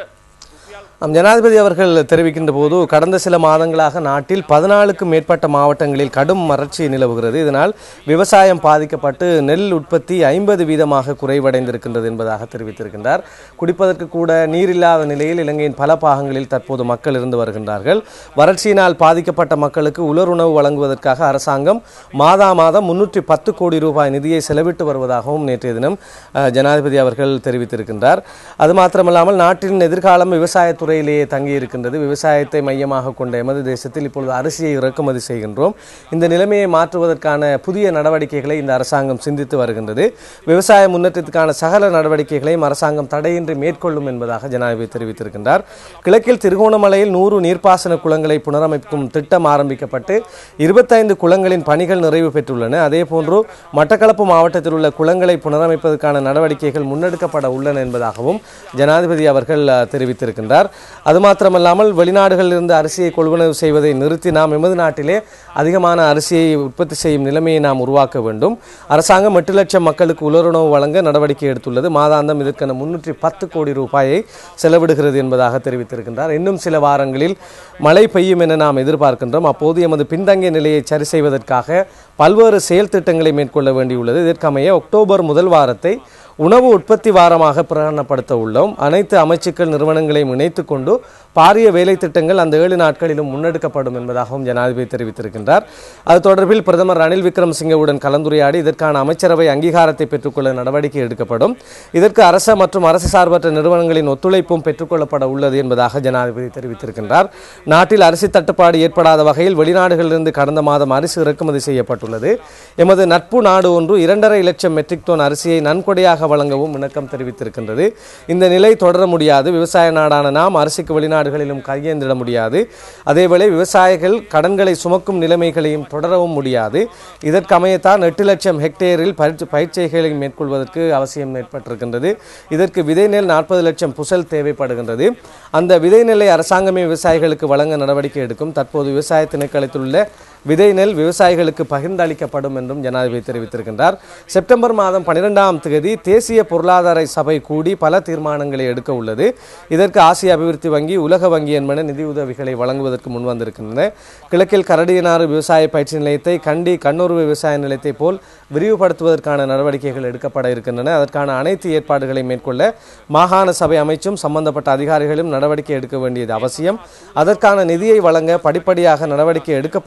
நம் ஜனாதிபதி அவர்கள் தெரிவிக்கின்ற போது கடந்த சில மாதங்களாக நாட்டில் பதினாலுக்கும் மேற்பட்ட மாவட்டங்களில் கடும் வறட்சி நிலவுகிறது இதனால் விவசாயம் பாதிக்கப்பட்டு நெல் உற்பத்தி ஐம்பது வீதமாக குறைவடைந்திருக்கின்றது என்பதாக தெரிவித்திருக்கின்றார் குடிப்பதற்கு கூட நீர் இல்லாத நிலையில் இலங்கையின் பல பாகங்களில் தற்போது மக்கள் இருந்து வருகின்றார்கள் வறட்சியினால் பாதிக்கப்பட்ட மக்களுக்கு உலருணவு வழங்குவதற்காக அரசாங்கம் மாதா மாதம் முன்னூற்றி பத்து கோடி ரூபாய் நிதியை செலவிட்டு வருவதாகவும் நேற்றைய தினம் அஹ், ஜனாதிபதி அவர்கள் தெரிவித்திருக்கின்றார் அது மாத்திரமல்லாமல் நாட்டின் எதிர்காலம் விவசாயத்துறையிலேயே தங்கி இருக்கின்றது விவசாயத்தை மையமாக கொண்ட எமது தேசத்தில் இப்பொழுது அரிசியை இறக்குமதி செய்கின்றோம் இந்த நிலைமையை மாற்றுவதற்கான புதிய நடவடிக்கைகளை இந்த அரசாங்கம் சிந்தித்து வருகின்றது விவசாய முன்னேற்றத்துக்கான சகல நடவடிக்கைகளையும் அரசாங்கம் தடையின்றி மேற்கொள்ளும் என்பதாக ஜனாதிபதி தெரிவித்திருக்கின்றார் கிழக்கில் திருகோணமலையில் நூறு நீர்ப்பாசன குளங்களை புனரமைக்கும் திட்டம் ஆரம்பிக்கப்பட்டு இருபத்தைந்து குளங்களின் பணிகள் நிறைவு பெற்றுள்ளன அதேபோன்று மட்டக்களப்பு மாவட்டத்தில் உள்ள குளங்களை புனரமைப்பதற்கான நடவடிக்கைகள் முன்னெடுக்கப்பட உள்ளன என்பதாகவும் ஜனாதிபதி அவர்கள் அஹ், தெரிவித்திருக்கின்றார் அது மாத்திரமல்லாமல் வெளிநாடுகளிலிருந்து அரிசியை கொள்வனவு செய்வதை நிறுத்தி நாம் எமது நாட்டிலே அதிகமான அரிசியை உற்பத்தி செய்யும் நிலைமையை நாம் உருவாக்க வேண்டும் அரசாங்கம் எட்டு லட்சம் மக்களுக்கு உலருணவு வழங்க நடவடிக்கை எடுத்துள்ளது மாதாந்தம் இதற்கான முன்னூற்றி பத்து கோடி ரூபாயை செலவிடுகிறது என்பதாக தெரிவித்திருக்கின்றார் இன்னும் சில வாரங்களில் மழை பெய்யும் என நாம் எதிர்பார்க்கின்றோம் அப்போது எமது பின்தங்கிய நிலையை சரி செய்வதற்காக பல்வேறு செயல் திட்டங்களை மேற்கொள்ள வேண்டியுள்ளது இதற்கமைய அக்டோபர் முதல் வாரத்தை உணவு உற்பத்தி வாரமாக பிரகடனப்படுத்த உள்ளோம் அனைத்து அமைச்சுக்கள் நிறுவனங்களையும் இணைத்துக் கொண்டு பாரிய வேலை திட்டங்கள் அந்த ஏழு நாட்களிலும் முன்னெடுக்கப்படும் என்பதாகவும் ஜனாதிபதி தெரிவித்திருக்கின்றார் அது தொடர்பில் பிரதமர் ரணில் விக்ரமசிங்கவுடன் கலந்துரையாடி இதற்கான அமைச்சரவை அங்கீகாரத்தை பெற்றுக்கொள்ள நடவடிக்கை எடுக்கப்படும் இதற்கு அரச மற்றும் அரசு சார்பற்ற நிறுவனங்களின் ஒத்துழைப்பும் பெற்றுக்கொள்ளப்பட உள்ளது என்பதாக ஜனாதிபதி தெரிவித்திருக்கின்றார் நாட்டில் அரிசி தட்டுப்பாடு ஏற்படாத வகையில் வெளிநாடுகளிலிருந்து கடந்த மாதம் அரிசி இறக்குமதி செய்யப்பட்டுள்ளது எமது நட்பு நாடு ஒன்று இரண்டரை லட்சம் மெட்ரிக் டன் அரிசியை நன்கொடையாக வழங்கவும் இணக்கம் தெரிவித்திருக்கின்றது இந்த நிலை தொடர முடியாது விவசாய நாடான நாம் அரிசிக்கு வெளிநாடுகளிலும் கையேந்திட முடியாது அதேவேளை விவசாயிகள் கடன்களை சுமக்கும் நிலைமைகளையும் தொடரவும் முடியாது இதற்கமையத்தான் எட்டு லட்சம் ஹெக்டேரில் பயிற்சி பயிற்சிகளை மேற்கொள்வதற்கு அவசியம் ஏற்பட்டிருக்கின்றது இதற்கு விதை நெல் நாற்பது லட்சம் புசல் தேவைப்படுகின்றது அந்த விதை நெல்லை அரசாங்கமே விவசாயிகளுக்கு வழங்க நடவடிக்கை எடுக்கும் தற்போது விவசாய திணைக்களத்தில் உள்ள விதை நெல் விவசாயிகளுக்கு பகிர்ந்தளிக்கப்படும் என்றும் ஜனாதிபதி தெரிவித்திருக்கின்றார் செப்டம்பர் மாதம் பன்னிரெண்டாம் தேதி தேசிய பொருளாதார சபை கூடி பல தீர்மானங்களை எடுக்க உள்ளது இதற்கு ஆசிய அபிவிருத்தி வங்கி உலக வங்கி என்பன நிதியுதவிகளை வழங்குவதற்கு முன்வந்திருக்கின்றன கிழக்கில் கரடியனாறு விவசாய பயிற்சி நிலையத்தை கண்டி கண்ணூர் விவசாய நிலையத்தை போல் விரிவுபடுத்துவதற்கான நடவடிக்கைகள் எடுக்கப்பட இருக்கின்றன அதற்கான அனைத்து ஏற்பாடுகளை மேற்கொள்ள மாகாண சபை அமைச்சும் சம்பந்தப்பட்ட அதிகாரிகளும் நடவடிக்கை எடுக்க வேண்டியது அவசியம் அதற்கான நிதியை வழங்க படிப்படியாக நடவடிக்கை எடுக்கப்படும் என்றும்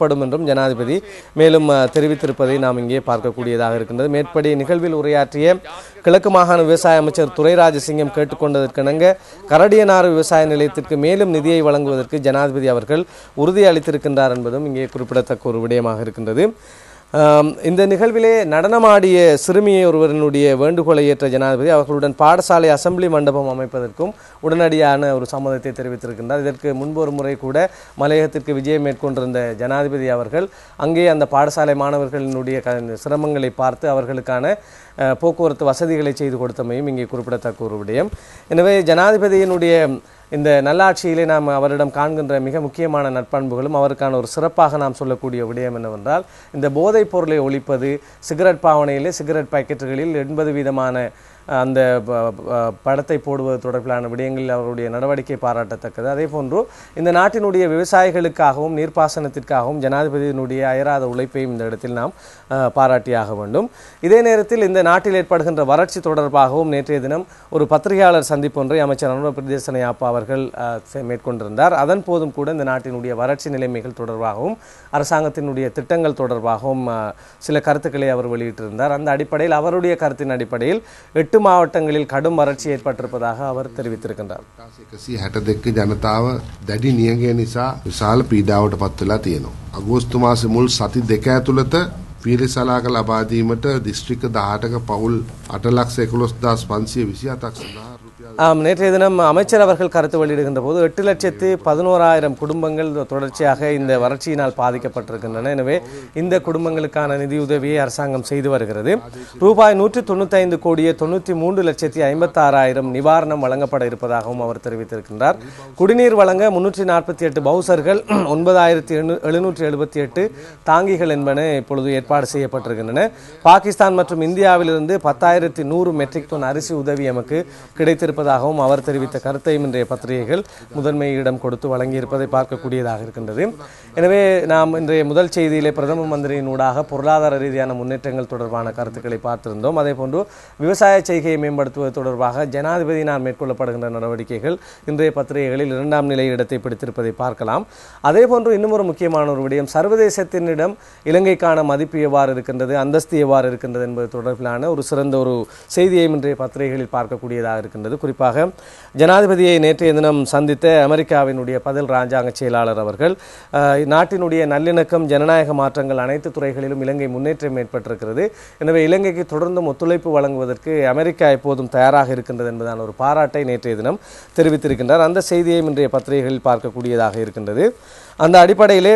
என்பதையும் ஜனாதிபதி மேலும் அஹ், தெரிவித்திருப்பதை நாம் இங்கே பார்க்கக்கூடியதாக இருக்கின்றது மேற்படி நிகழ்வில் உரையாற்றிய கிழக்கு மாகாண விவசாய அமைச்சர் துரை ராஜசிங்கம் கேட்டுக்கொண்டதற்கிணங்க கரடியனாறு விவசாய நிலையத்திற்கு மேலும் நிதியை வழங்குவதற்கு ஜனாதிபதி அவர்கள் உறுதி அளித்திருக்கின்றார் என்பதும் இங்கே குறிப்பிடத்தக்க ஒரு விடயமாக இருக்கின்றது ஆம், இந்த நிகழ்விலே நடனமாடிய சிறுமியை ஒருவரினுடைய வேண்டுகோளை ஏற்ற ஜனாதிபதி அவர்களுடன் பாடசாலை அசெம்பிளி மண்டபம் அமைப்பதற்கும் உடனடியான ஒரு சம்மதத்தை தெரிவித்திருக்கின்றார் இதற்கு முன்பு ஒரு முறை கூட மலையகத்திற்கு விஜயம் மேற்கொண்டிருந்த ஜனாதிபதி அவர்கள் அங்கே அந்த பாடசாலை மாணவர்களினுடைய க சிரமங்களை பார்த்து அவர்களுக்கான அஹ், போக்குவரத்து வசதிகளை செய்து கொடுத்தமையும் இங்கே குறிப்பிடத்தக்க ஒரு விடயம் எனவே ஜனாதிபதியினுடைய இந்த நல்லாட்சியிலே நாம் அவரிடம் காண்கின்ற மிக முக்கியமான நற்பண்புகளும் அவருக்கான ஒரு சிறப்பாக நாம் சொல்லக்கூடிய விடயம் என்னவென்றால் இந்த போதைப் பொருளை ஒழிப்பது சிகரெட் பாவனையிலே சிகரெட் பாக்கெட்டுகளில் எண்பது வீதமான அஹ், அந்த ப- ப- படத்தை போடுவது தொடர்பிலான விடயங்களில் அவருடைய நடவடிக்கை பாராட்டத்தக்கது அதே போன்று இந்த நாட்டினுடைய விவசாயிகளுக்காகவும் நீர்ப்பாசனத்திற்காகவும் ஜனாதிபதியினுடைய அயராத உழைப்பையும் இந்த இடத்தில் நாம் அஹ், பாராட்டியாக வேண்டும் இதே நேரத்தில் இந்த நாட்டில் ஏற்படுகின்ற வறட்சி தொடர்பாகவும் நேற்றைய தினம் ஒரு பத்திரிகையாளர் சந்திப்பு ஒன்றை அமைச்சர் அனுர பிரதேசன யாப்பா அவர்கள் அஹ், செ- மேற்கொண்டிருந்தார் அதன் போதும் கூட இந்த நாட்டினுடைய வறட்சி நிலைமைகள் தொடர்பாகவும் அரசாங்கத்தினுடைய திட்டங்கள் தொடர்பாகவும் அஹ், சில கருத்துக்களை அவர் வெளியிட்டிருந்தார் அந்த அடிப்படையில் அவருடைய கருத்தின் அடிப்படையில் எட்டு மாவட்டங்களில் கடும் வறட்சி ஏற்பட்டிருப்பதாக அவர் தெரிவித்திருக்கின்றார் එකසි හැට දෙක්ක ජනතාව දැඩි නියගය නිසා විශාල පීඩාවට පත්වෙලා තියෙනවා. අගෝස්තු මාස මුල් සති දෙක ඇතුළත පීරිසලාක ලබාදීමට දිස්ත්‍රික දාහටක පවුල් අටලක්ෂ එකොළොස් දස් පන්සිය විසි අතක් සඳහා ஆம் நேற்றைய தினம் அமைச்சர் அவர்கள் கருத்து வெளியிடுகின்ற போது எட்டு லட்சத்து பதினோராயிரம் குடும்பங்கள் தொடர்ச்சியாக இந்த வறட்சியினால் பாதிக்கப்பட்டிருக்கின்றன எனவே இந்த குடும்பங்களுக்கான நிதியுதவியை அரசாங்கம் செய்து வருகிறது ரூபாய் நூற்றி தொண்ணூத்தைந்து கோடியே தொண்ணூற்றி மூன்று லட்சத்தி ஐம்பத்தாறாயிரம் நிவாரணம் வழங்கப்பட இருப்பதாகவும் அவர் தெரிவித்திருக்கின்றார் குடிநீர் வழங்க முன்னூற்றி நாற்பத்தி எட்டு பவுசர்கள் ஒன்பதாயிரத்தி எழுநூற்றி எழுபத்தி எட்டு தாங்கிகள் என்பன இப்பொழுது ஏற்பாடு செய்யப்பட்டிருக்கின்றன பாகிஸ்தான் மற்றும் இந்தியாவிலிருந்து பத்தாயிரத்தி நூறு மெட்ரிக் டன் அரிசி உதவி எமக்கு கிடைத்திருப்பதாகவும் அவர் தெரிவித்த கருத்தையும் இன்றைய பத்திரிகைகள் முதன்மை இடம் கொடுத்து வழங்கியிருப்பதை பார்க்கக்கூடியதாக இருக்கின்றது எனவே நாம் இன்றைய முதல் செய்தியிலே பிரதம மந்திரியின் ஊடாக பொருளாதார ரீதியான முன்னேற்றங்கள் தொடர்பான கருத்துக்களை பார்த்திருந்தோம் அதே போன்று விவசாய செய்கையை மேம்படுத்துவது தொடர்பாக ஜனாதிபதியினால் மேற்கொள்ளப்படுகின்ற நடவடிக்கைகள் இன்றைய பத்திரிகைகளில் இரண்டாம் நிலை இடத்தை பிடித்திருப்பதை பார்க்கலாம் அதே போன்று இன்னும் ஒரு முக்கியமான ஒரு விடயம் சர்வதேசத்தினிடம் இலங்கைக்கான மதிப்பு எவ்வாறு இருக்கின்றது அந்தஸ்து எவ்வாறு இருக்கின்றது என்பது தொடர்பிலான ஒரு சிறந்த ஒரு செய்தியையும் இன்றைய பத்திரிகைகளில் பார்க்கக்கூடியதாக இருக்கின்றது குறிப்பாக ஜனாதிபதியை நேற்றைய தினம் சந்தித்த அமெரிக்காவினுடைய பதில் ராஜாங்க செயலாளர் அவர்கள் அஹ், நாட்டினுடைய நல்லிணக்கம் ஜனநாயக மாற்றங்கள் அனைத்து துறைகளிலும் இலங்கை முன்னேற்றம் ஏற்பட்டிருக்கிறது எனவே இலங்கைக்கு தொடர்ந்தும் ஒத்துழைப்பு வழங்குவதற்கு அமெரிக்கா எப்போதும் தயாராக இருக்கின்றது என்பதான ஒரு பாராட்டை நேற்றைய தினம் தெரிவித்திருக்கின்றார் அந்த செய்தியையும் இன்றைய பத்திரிகைகளில் பார்க்கக்கூடியதாக இருக்கின்றது அந்த அடிப்படையிலே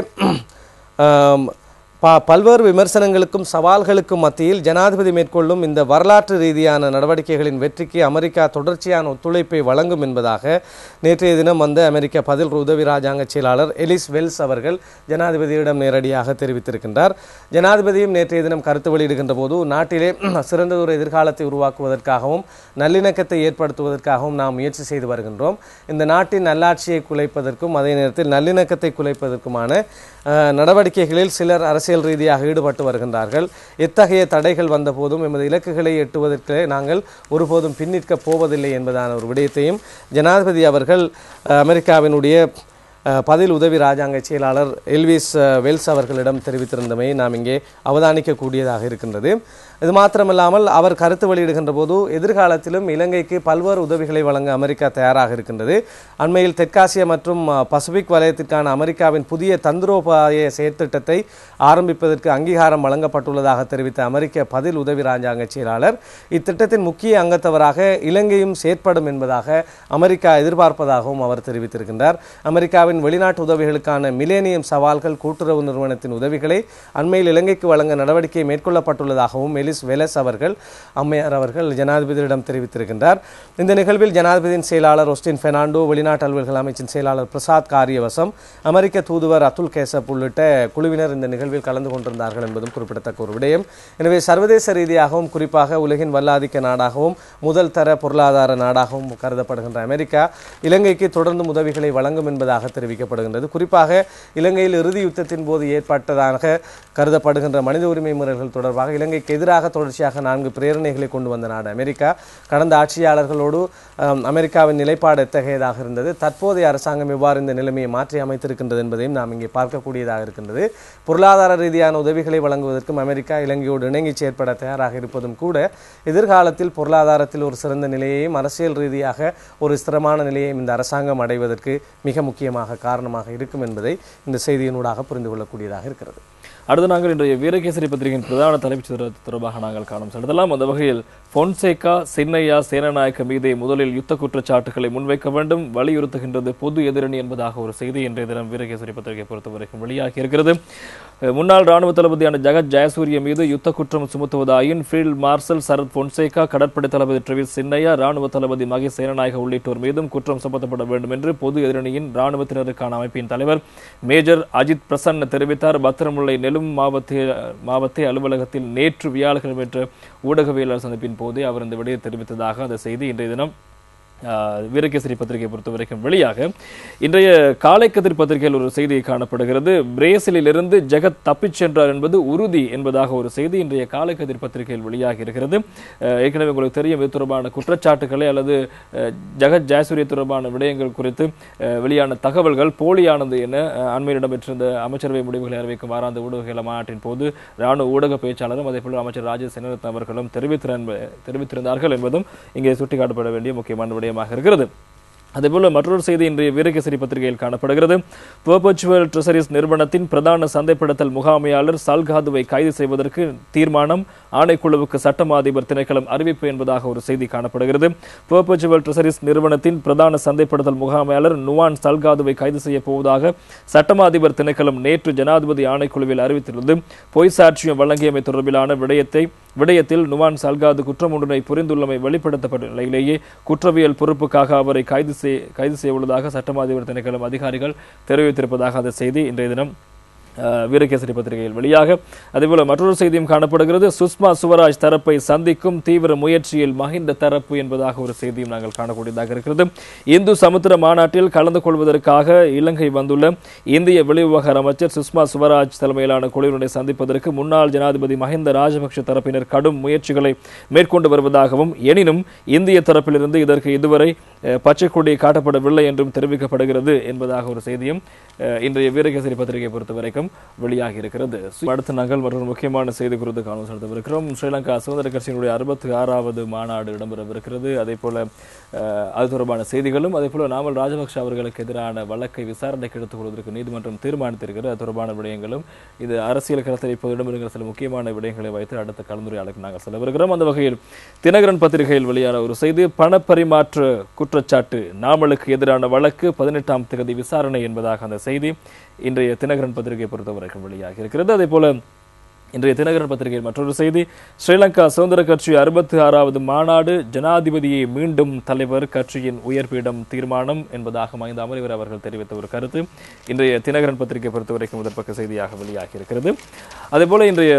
ஆம், ப பல்வேறு விமர்சனங்களுக்கும் சவால்களுக்கும் மத்தியில் ஜனாதிபதி மேற்கொள்ளும் இந்த வரலாற்று ரீதியான நடவடிக்கைகளின் வெற்றிக்கு அமெரிக்கா தொடர்ச்சியான ஒத்துழைப்பை வழங்கும் என்பதாக நேற்றைய தினம் வந்த அமெரிக்க பதில் உதவி ராஜாங்க செயலாளர் எலிஸ் வெல்ஸ் அவர்கள் ஜனாதிபதியிடம் நேரடியாக தெரிவித்திருக்கின்றார் ஜனாதிபதியும் நேற்றைய தினம் கருத்து வெளியிடுகின்ற போது நாட்டிலே சிறந்த ஒரு எதிர்காலத்தை உருவாக்குவதற்காகவும் நல்லிணக்கத்தை ஏற்படுத்துவதற்காகவும் நாம் முயற்சி செய்து வருகின்றோம் இந்த நாட்டின் நல்லாட்சியை குலைப்பதற்கும் அதே நேரத்தில் நல்லிணக்கத்தை குலைப்பதற்குமான அஹ், நடவடிக்கைகளில் சிலர் அரசியல் ரீதியாக ஈடுபட்டு வருகின்றார்கள் எத்தகைய தடைகள் வந்தபோதும் எமது இலக்குகளை எட்டுவதற்கு நாங்கள் ஒருபோதும் பின்னிற்கப் போவதில்லை என்பதான ஒரு விடயத்தையும் ஜனாதிபதி அவர்கள் அஹ், அமெரிக்காவினுடைய அஹ், பதில் உதவி ராஜாங்க செயலாளர் எல்விஸ் அஹ், வெல்ஸ் அவர்களிடம் தெரிவித்திருந்தமை நாம் இங்கே அவதானிக்கக்கூடியதாக இருக்கின்றது இது மாத்திரமல்லாமல் அவர் கருத்து வெளியிடுகின்ற போது எதிர்காலத்திலும் இலங்கைக்கு பல்வேறு உதவிகளை வழங்க அமெரிக்கா தயாராக இருக்கின்றது அண்மையில் தெற்காசிய மற்றும் அஹ், பசிபிக் வலயத்திற்கான அமெரிக்காவின் புதிய தந்திரோபாய செயற்திட்டத்தை ஆரம்பிப்பதற்கு அங்கீகாரம் வழங்கப்பட்டுள்ளதாக தெரிவித்த அமெரிக்க பதில் உதவி ராஜாங்க செயலாளர் இத்திட்டத்தின் முக்கிய அங்கத்தவராக இலங்கையும் செயற்படும் என்பதாக அமெரிக்கா எதிர்பார்ப்பதாகவும் அவர் தெரிவித்திருக்கின்றார் அமெரிக்காவின் வெளிநாட்டு உதவிகளுக்கான மிலேனியம் சவால்கள் கூட்டுறவு நிறுவனத்தின் உதவிகளை அண்மையில் இலங்கைக்கு வழங்க நடவடிக்கை மேற்கொள்ளப்பட்டுள்ளதாகவும் எலிஸ் வெலஸ் அவர்கள் அம்மையார் அவர்கள் ஜனாதிபதியிடம் தெரிவித்திருக்கின்றார் இந்த நிகழ்வில் ஜனாதிபதியின் செயலாளர் ஒஸ்டின் பெர்னாண்டோ வெளிநாட்டு அலுவல்கள் அமைச்சின் செயலாளர் பிரசாத் காரியவசம் அமெரிக்க தூதுவர் அத்துல் கேசப் உள்ளிட்ட குழுவினர் இந்த நிகழ்வில் கலந்து கொண்டிருந்தார்கள் என்பதும் குறிப்பிடத்தக்க ஒரு விடயம் எனவே சர்வதேச ரீதியாகவும் குறிப்பாக உலகின் வல்லாதிக்க நாடாகவும் முதல் தர பொருளாதார நாடாகவும் கருதப்படுகின்ற அமெரிக்கா இலங்கைக்கு தொடர்ந்து உதவிகளை வழங்கும் என்பதாக தெரிவிக்கப்படுகின்றது குறிப்பாக இலங்கையில் இறுதி யுத்தத்தின் போது ஏற்பட்டதாக கருதப்படுகின்ற மனித உரிமை மீறல்கள் தொடர்பாக இலங்கைக்கு எதிராக தொடர்ச்சியாக நான்கு பிரேரணைகளை கொண்டு வந்த நாடு அமெரிக்கா கடந்த ஆட்சியாளர்களோடு ஆம், அமெரிக்காவின் நிலைப்பாடு எத்தகையதாக இருந்தது தற்போதைய அரசாங்கம் எவ்வாறு இந்த நிலைமையை மாற்றி அமைத்திருக்கின்றது என்பதையும் நாம் இங்கே பார்க்கக்கூடியதாக இருக்கின்றது பொருளாதார ரீதியான உதவிகளை வழங்குவதற்கும் அமெரிக்கா இலங்கையோடு இணங்கி செயற்பட தயாராக இருப்பதும் கூட எதிர்காலத்தில் பொருளாதாரத்தில் ஒரு சிறந்த நிலையையும் அரசியல் ரீதியாக ஒரு ஸ்திரமான நிலையையும் இந்த அரசாங்கம் அடைவதற்கு மிக முக்கியமாக காரணமாக இருக்கும் என்பதை இந்த செய்தியினூடாக புரிந்து கொள்ளக்கூடியதாக இருக்கிறது அடுத்து நாங்கள் இன்றைய வீரகேசரி பத்திரிகையின் பிரதான தலைப்புச் செய்தி தொடர்பாக நாங்கள் காணும் செலுத்தலாம் அந்த வகையில் பொன்சேகா சின்னையா சேனநாயக்க மீதே முதலில் யுத்த குற்றச்சாட்டுகளை முன்வைக்க வேண்டும் வலியுறுத்துகின்றது பொது எதிரணி என்பதாக ஒரு செய்தி இன்றைய தினம் வீரகேசரி பத்திரிகை பொறுத்தவரைக்கும் வெளியாகி இருக்கிறது அஹ் முன்னாள் ராணுவ தளபதியான ஜெகத் ஜெயசூரிய மீது யுத்த குற்றம் சுமத்துவதாயின் ஃபீல்ட் மார்ஷல் சரத் பொன்சேகா கடற்படை தளபதி ட்ரெவிஸ் சின்னையா ராணுவ தளபதி மகேஷ் சேனநாயக உள்ளிட்டோர் மீதும் குற்றம் சுமத்தப்பட வேண்டும் என்று பொது எதிரணியின் ராணுவத்தினருக்கான அமைப்பின் தலைவர் மேஜர் அஜித் பிரசன்ன தெரிவித்தார் பத்திரமுல்லை நெலும் மாவட்ட மாவட்ட அலுவலகத்தில் நேற்று வியாழக்கிழமை என்ற ஊடகவியலாளர் சந்திப்பின் போதே அவர் இந்த விடையை தெரிவித்ததாக அந்த செய்தி இன்றைய தினம் ஆஹ், வீரகேசரி பத்திரிகை பொறுத்த வரைக்கும் வெளியாக இன்றைய காலைக்கதிர் பத்திரிகையில் ஒரு செய்தி காணப்படுகிறது பிரேசிலில் இருந்து ஜெகத் தப்பிச் சென்றார் என்பது உறுதி என்பதாக ஒரு செய்தி இன்றைய காலைக்கதிர் பத்திரிகையில் வெளியாகி இருக்கிறது ஆஹ், ஏற்கனவே உங்களுக்கு தெரியும் இது தொடர்பான குற்றச்சாட்டுகளை அல்லது ஆஹ், ஜெகத் ஜெயசூரிய தொடர்பான விடயங்கள் குறித்து ஆஹ், வெளியான தகவல்கள் போலியானது என ஆஹ், அண்மையில் இடம்பெற்றிருந்த அமைச்சரவை முடிவுகளை அறிவிக்கும் வாராந்த ஊடகவியல் மாநாட்டின் போது ராணுவ ஊடக பேச்சாளரும் அதே போல அமைச்சர் ராஜேஷ் செனரத்ன அவர்களும் தெரிவித்திருந்த தெரிவித்திருந்தார்கள் என்பதும் இங்கே சுட்டிக்காட்டப்பட வேண்டிய முக்கியமான விடயமாக இருக்கிறது அதேபோல மற்றொரு செய்தி இன்றைய வீரகேசரி பத்திரிகையில் காணப்படுகிறது பெர்பச்சுவல் ட்ரெசரிஸ் நிறுவனத்தின் பிரதான சந்தைப்படுத்தல் முகாமையாளர் சல்காதுவை கைது செய்வதற்கு தீர்மானம் ஆணைக்குழுவுக்கு சட்டமா அதிபர் திணைக்களம் அறிவிப்பு என்பதாக ஒரு செய்தி காணப்படுகிறது பெர்பச்சுவல் ட்ரெசரிஸ் நிறுவனத்தின் பிரதான சந்தைப்படுத்தல் முகாமையாளர் நுவான் சல்காதுவை கைது செய்ய போவதாக சட்டமா அதிபர் திணைக்களம் நேற்று ஜனாதிபதி ஆணைக்குழுவில் அறிவித்துள்ளது பொய் சாட்சியம் வழங்கியமை தொடர்பிலான விடயத்தை விடயத்தில் நுவான் சல்காது குற்றம் ஒன்றினை புரிந்துள்ளமை வெளிப்படுத்தப்பட்ட நிலையிலேயே குற்றவியல் பொறுப்புக்காக அவரை கைது செய் கைது செய்ய உள்ளதாக சட்டமா அதிபர் திணைக்களம் அதிகாரிகள் தெரிவித்திருப்பதாக அந்த செய்தி இன்றைய தினம் அஹ், வீரகேசரி பத்திரிகையில் வெளியாக அதேபோல மற்றொரு செய்தியும் காணப்படுகிறது சுஷ்மா சுவராஜ் தரப்பை சந்திக்கும் தீவிர முயற்சியில் மஹிந்த தரப்பு என்பதாக ஒரு செய்தியும் நாங்கள் காணக்கூடியதாக இருக்கிறது இந்து சமுத்திர மாநாட்டில் கலந்து கொள்வதற்காக இலங்கை வந்துள்ள இந்திய வெளிவிவகார அமைச்சர் சுஷ்மா சுவராஜ் தலைமையிலான குழுவினை சந்திப்பதற்கு முன்னாள் ஜனாதிபதி மஹிந்த ராஜபக்ஷ தரப்பினர் கடும் முயற்சிகளை மேற்கொண்டு வருவதாகவும் எனினும் இந்திய தரப்பிலிருந்து இதற்கு இதுவரை அஹ், பச்சை கொடி காட்டப்படவில்லை என்றும் தெரிவிக்கப்படுகிறது என்பதாக ஒரு செய்தியும் அஹ், இன்றைய வீரகேசரி பத்திரிகை பொறுத்த வரைக்கும் வெளியாகி இருக்கிறது அடுத்து நாங்கள் மற்றொரு முக்கியமான செய்தி குறித்து காணும் செலுத்தவிருக்கிறோம் ஸ்ரீலங்கா சுதந்திர கட்சியினுடைய அறுபத்தி ஆறாவது மாநாடு இடம்பெறவிருக்கிறது அதே போல அஹ், அது தொடர்பான செய்திகளும் அதே போல நாமல் ராஜபக்ஷ அவர்களுக்கு எதிரான வழக்கை விசாரணைக்கு எடுத்துக் கொள்வதற்கு நீதிமன்றம் தீர்மானித்திருக்கிறது அது தொடர்பான விடயங்களும் இது அரசியல் களத்தில் இப்போது இடம்பெறுகிற சில முக்கியமான விடயங்களை வைத்து அடுத்த கலந்துரையாடலுக்கு நாங்கள் செல்லவிருக்கிறோம் அந்த வகையில் தினகரன் பத்திரிகையில் வெளியான ஒரு செய்தி பணப்பரிமாற்ற குற்றச்சாட்டு நாமலுக்கு எதிரான வழக்கு பதினெட்டாம் தேதி விசாரணை என்பதாக அந்த செய்தி இன்றைய தினகரன் பத்திரிகை பொறுத்தவரைக்கும் வெளியாகி இருக்கிறது அதே போல இன்றைய தினகரன் பத்திரிகையில் மற்றொரு செய்தி ஸ்ரீலங்கா சுதந்திர கட்சி அறுபத்தி ஆறாவது மாநாடு ஜனாதிபதியை மீண்டும் தலைவர் கட்சியின் உயர்பீடம் தீர்மானம் என்பதாக மஹிந்த அமரிவர் அவர்கள் தெரிவித்த ஒரு கருத்து இன்றைய தினகரன் பத்திரிகை பொறுத்தவரைக்கும் முதற்பக்க செய்தியாக வெளியாகி இருக்கிறது அதேபோல இன்றைய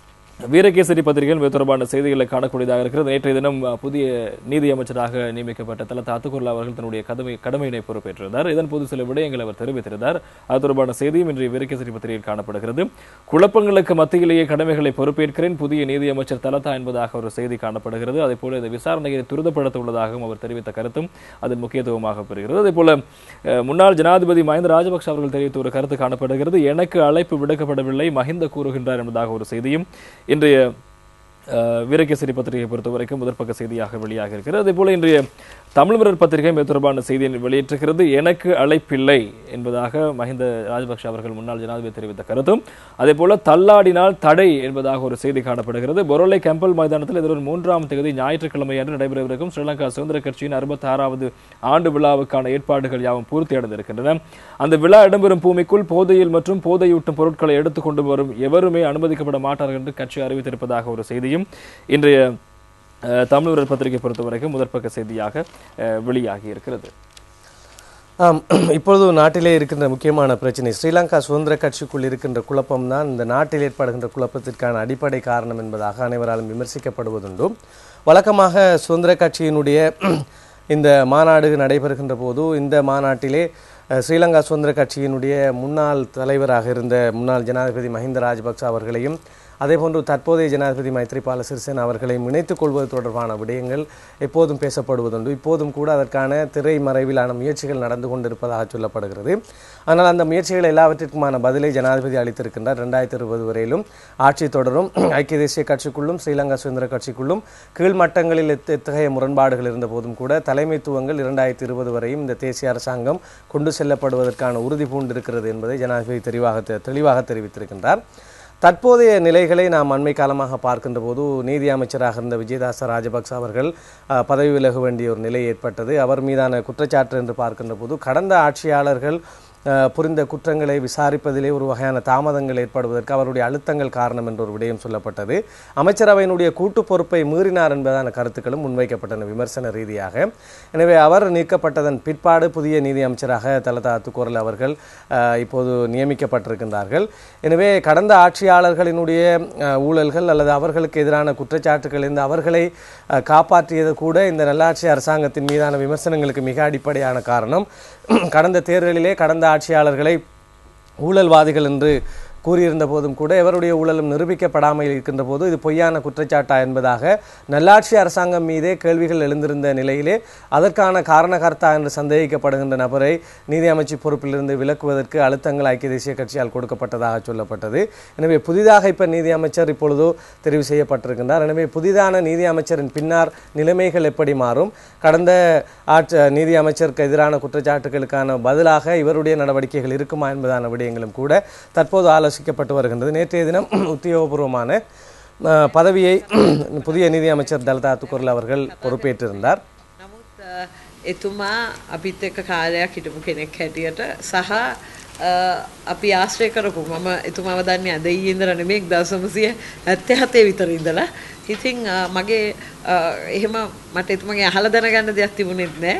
வீரகேசரி பத்திரிகையில் இது தொடர்பான செய்திகளை காணக்கூடியதாக இருக்கிறது நேற்றைய தினம் அஹ், புதிய நீதி அமைச்சராக நியமிக்கப்பட்ட தல தாத்துக்குர்லா அவர்கள் தன்னுடைய கடமை கடமையினை பொறுப்பேற்றிருந்தார் இதன் போது சில விடயங்களை அவர் தெரிவித்திருந்தார் அது தொடர்பான செய்தியும் இன்றைய வீரகேசரி பத்திரிகையில் காணப்படுகிறது குழப்பங்களுக்கு மத்தியிலேயே கடமைகளை பொறுப்பேற்கிறேன் புதிய நீதி அமைச்சர் தலதா என்பதாக ஒரு செய்தி காணப்படுகிறது அதே போல இந்த விசாரணையை துரிதப்படுத்த உள்ளதாகவும் அவர் தெரிவித்த கருத்தும் அதன் முக்கியத்துவமாக பெறுகிறது அதே போல அஹ், முன்னாள் ஜனாதிபதி மஹிந்த ராஜபக்ஷ அவர்கள் தெரிவித்த ஒரு கருத்து காணப்படுகிறது எனக்கு அழைப்பு விடுக்கப்படவில்லை மஹிந்த கூறுகின்றார் என்பதாக ஒரு செய்தியும் இன்றைய அஹ், வீரகேசரி பத்திரிகை பொறுத்த வரைக்கும் முதற்பக்க செய்தியாக வெளியாக இருக்கிறது அதே போல இன்றைய தமிழ் மிரர் பத்திரிகை இது தொடர்பான செய்தியை வெளியிட்டிருக்கிறது எனக்கு அழைப்பில்லை என்பதாக மஹிந்த ராஜபக்ஷ அவர்கள் முன்னாள் ஜனாதிபதி தெரிவித்த கருத்தும் அதே போல தள்ளாடினால் தடை என்பதாக ஒரு செய்தி காணப்படுகிறது பொரோலை கெம்பல் மைதானத்தில் எதிர்வரும் மூன்றாம் தேதி ஞாயிற்றுக்கிழமை அன்று நடைபெறவிருக்கும் ஸ்ரீலங்கா சுதந்திர கட்சியின் அறுபத்தி ஆறாவது ஆண்டு விழாவுக்கான ஏற்பாடுகள் யாவும் பூர்த்தி அடைந்திருக்கின்றன அந்த விழா இடம்பெறும் பூமிக்குள் போதையில் மற்றும் போதையூட்டும் பொருட்களை எடுத்துக் கொண்டு வரும் எவருமே அனுமதிக்கப்பட மாட்டார்கள் என்று கட்சி அறிவித்திருப்பதாக ஒரு செய்தியும் இன்றைய அஹ், தமிழர் பத்திரிகை பொறுத்தவரைக்கும் முதற்பக்க செய்தியாக அஹ், வெளியாகி இருக்கிறது ஆம் இப்பொழுது நாட்டிலே இருக்கின்ற முக்கியமான பிரச்சனை ஸ்ரீலங்கா சுதந்திர கட்சிக்குள் இருக்கின்ற குழப்பம்தான் இந்த நாட்டில் ஏற்படுகின்ற குழப்பத்திற்கான அடிப்படை காரணம் என்பதாக அனைவராலும் விமர்சிக்கப்படுவதுண்டு வழக்கமாக சுதந்திர கட்சியினுடைய இந்த மாநாடு நடைபெறுகின்ற போது இந்த மாநாட்டிலே அஹ், ஸ்ரீலங்கா சுதந்திர கட்சியினுடைய முன்னாள் தலைவராக இருந்த முன்னாள் ஜனாதிபதி மஹிந்த ராஜபக்ச அவர்களையும் அதேபோன்று தற்போதைய ஜனாதிபதி மைத்ரிபால சிறிசேன அவர்களையும் இணைத்துக் கொள்வது தொடர்பான விடயங்கள் எப்போதும் பேசப்படுவதுண்டு இப்போதும் கூட அதற்கான திரை மறைவிலான முயற்சிகள் நடந்து கொண்டிருப்பதாக சொல்லப்படுகிறது ஆனால் அந்த முயற்சிகள் எல்லாவற்றிற்குமான பதிலை ஜனாதிபதி அளித்திருக்கின்றார் ரெண்டாயிரத்தி இருபது வரையிலும் ஆட்சி தொடரும் ஐக்கிய தேசிய கட்சிக்குள்ளும் ஸ்ரீலங்கா சுதந்திர கட்சிக்குள்ளும் கீழ்மட்டங்களில் எத்த- எத்தகைய முரண்பாடுகள் இருந்த போதும் கூட தலைமைத்துவங்கள் இரண்டாயிரத்தி இருபது வரையும் இந்த தேசிய அரசாங்கம் கொண்டு செல்லப்படுவதற்கான உறுதி பூண்டிருக்கிறது என்பதை ஜனாதிபதி தெளிவாக தெ- தெளிவாக தெரிவித்திருக்கின்றார் தற்போதைய நிலைகளை நாம் அண்மை காலமாக பார்க்கின்ற போது நீதி அமைச்சராக இருந்த விஜயதாச ராஜபக்ச அவர்கள் அஹ், பதவி விலக வேண்டிய ஒரு நிலை ஏற்பட்டது அவர் மீதான குற்றச்சாட்டு என்று பார்க்கின்ற போது கடந்த ஆட்சியாளர்கள் அஹ், புரிந்த குற்றங்களை விசாரிப்பதிலே ஒரு வகையான தாமதங்கள் ஏற்படுவதற்கு அவருடைய அழுத்தங்கள் காரணம் என்ற ஒரு விடயம் சொல்லப்பட்டது அமைச்சரவையினுடைய கூட்டு பொறுப்பை மீறினார் என்பதான கருத்துக்களும் முன்வைக்கப்பட்டன விமர்சன ரீதியாக எனவே அவர் நீக்கப்பட்டதன் பிற்பாடு புதிய நீதி அமைச்சராக தலதா துக்கோரல் அவர்கள் அஹ், இப்போது நியமிக்கப்பட்டிருக்கின்றார்கள் எனவே கடந்த ஆட்சியாளர்களினுடைய அஹ், ஊழல்கள் அல்லது அவர்களுக்கு எதிரான குற்றச்சாட்டுகள் இருந்து அவர்களை அஹ், காப்பாற்றியது கூட இந்த நல்லாட்சி அரசாங்கத்தின் மீதான விமர்சனங்களுக்கு மிக அடிப்படையான காரணம் கடந்த தேர்தலிலே கடந்த ஆட்சியாளர்களை ஊழல்வாதிகள் என்று கூறியிருந்த போதும் கூட எவருடைய ஊழலும் நிரூபிக்கப்படாமல் இருக்கின்ற போது இது பொய்யான குற்றச்சாட்டா என்பதாக நல்லாட்சி அரசாங்கம் மீதே கேள்விகள் எழுந்திருந்த நிலையிலே அதற்கான காரணகர்த்தா என்று சந்தேகிக்கப்படுகின்ற நபரை நீதி அமைச்சு பொறுப்பிலிருந்து விலக்குவதற்கு அழுத்தங்கள் ஐக்கிய தேசிய கட்சியால் கொடுக்கப்பட்டதாக சொல்லப்பட்டது எனவே புதிதாக இப்ப நீதி அமைச்சர் இப்பொழுதோ தெரிவு செய்யப்பட்டிருக்கின்றார் எனவே புதிதான நீதி அமைச்சரின் பின்னார் நிலைமைகள் எப்படி மாறும் கடந்த ஆட்சி நீதி அமைச்சருக்கு எதிரான குற்றச்சாட்டுகளுக்கான பதிலாக இவருடைய நடவடிக்கைகள் இருக்குமா என்பதான விடயங்களும் கூட தற்போது ஆலோசிக்கப்பட்டு வருகின்றது நேற்றைய தினம் உத்தியோகபூர்வமான அஹ், பதவியை புதிய நீதி அமைச்சர் தலதா துக்குரல் அவர்கள் பொறுப்பேற்றிருந்தார் එතුමා අපිත් එක්ක කාලයක් හිටපු කෙනෙක් හැටියට සහ අ, අපි ආශ්‍රය කරපු මම එතුමාව දන්නේ අද ඊයේ ඉඳලා නෙමෙයි 1977 විතර ඉඳලා. ඉතින් අ, මගේ අ, එහෙම මට එතුමගේ අහලා දැනගන්න දෙයක් තිබුණෙත් නෑ.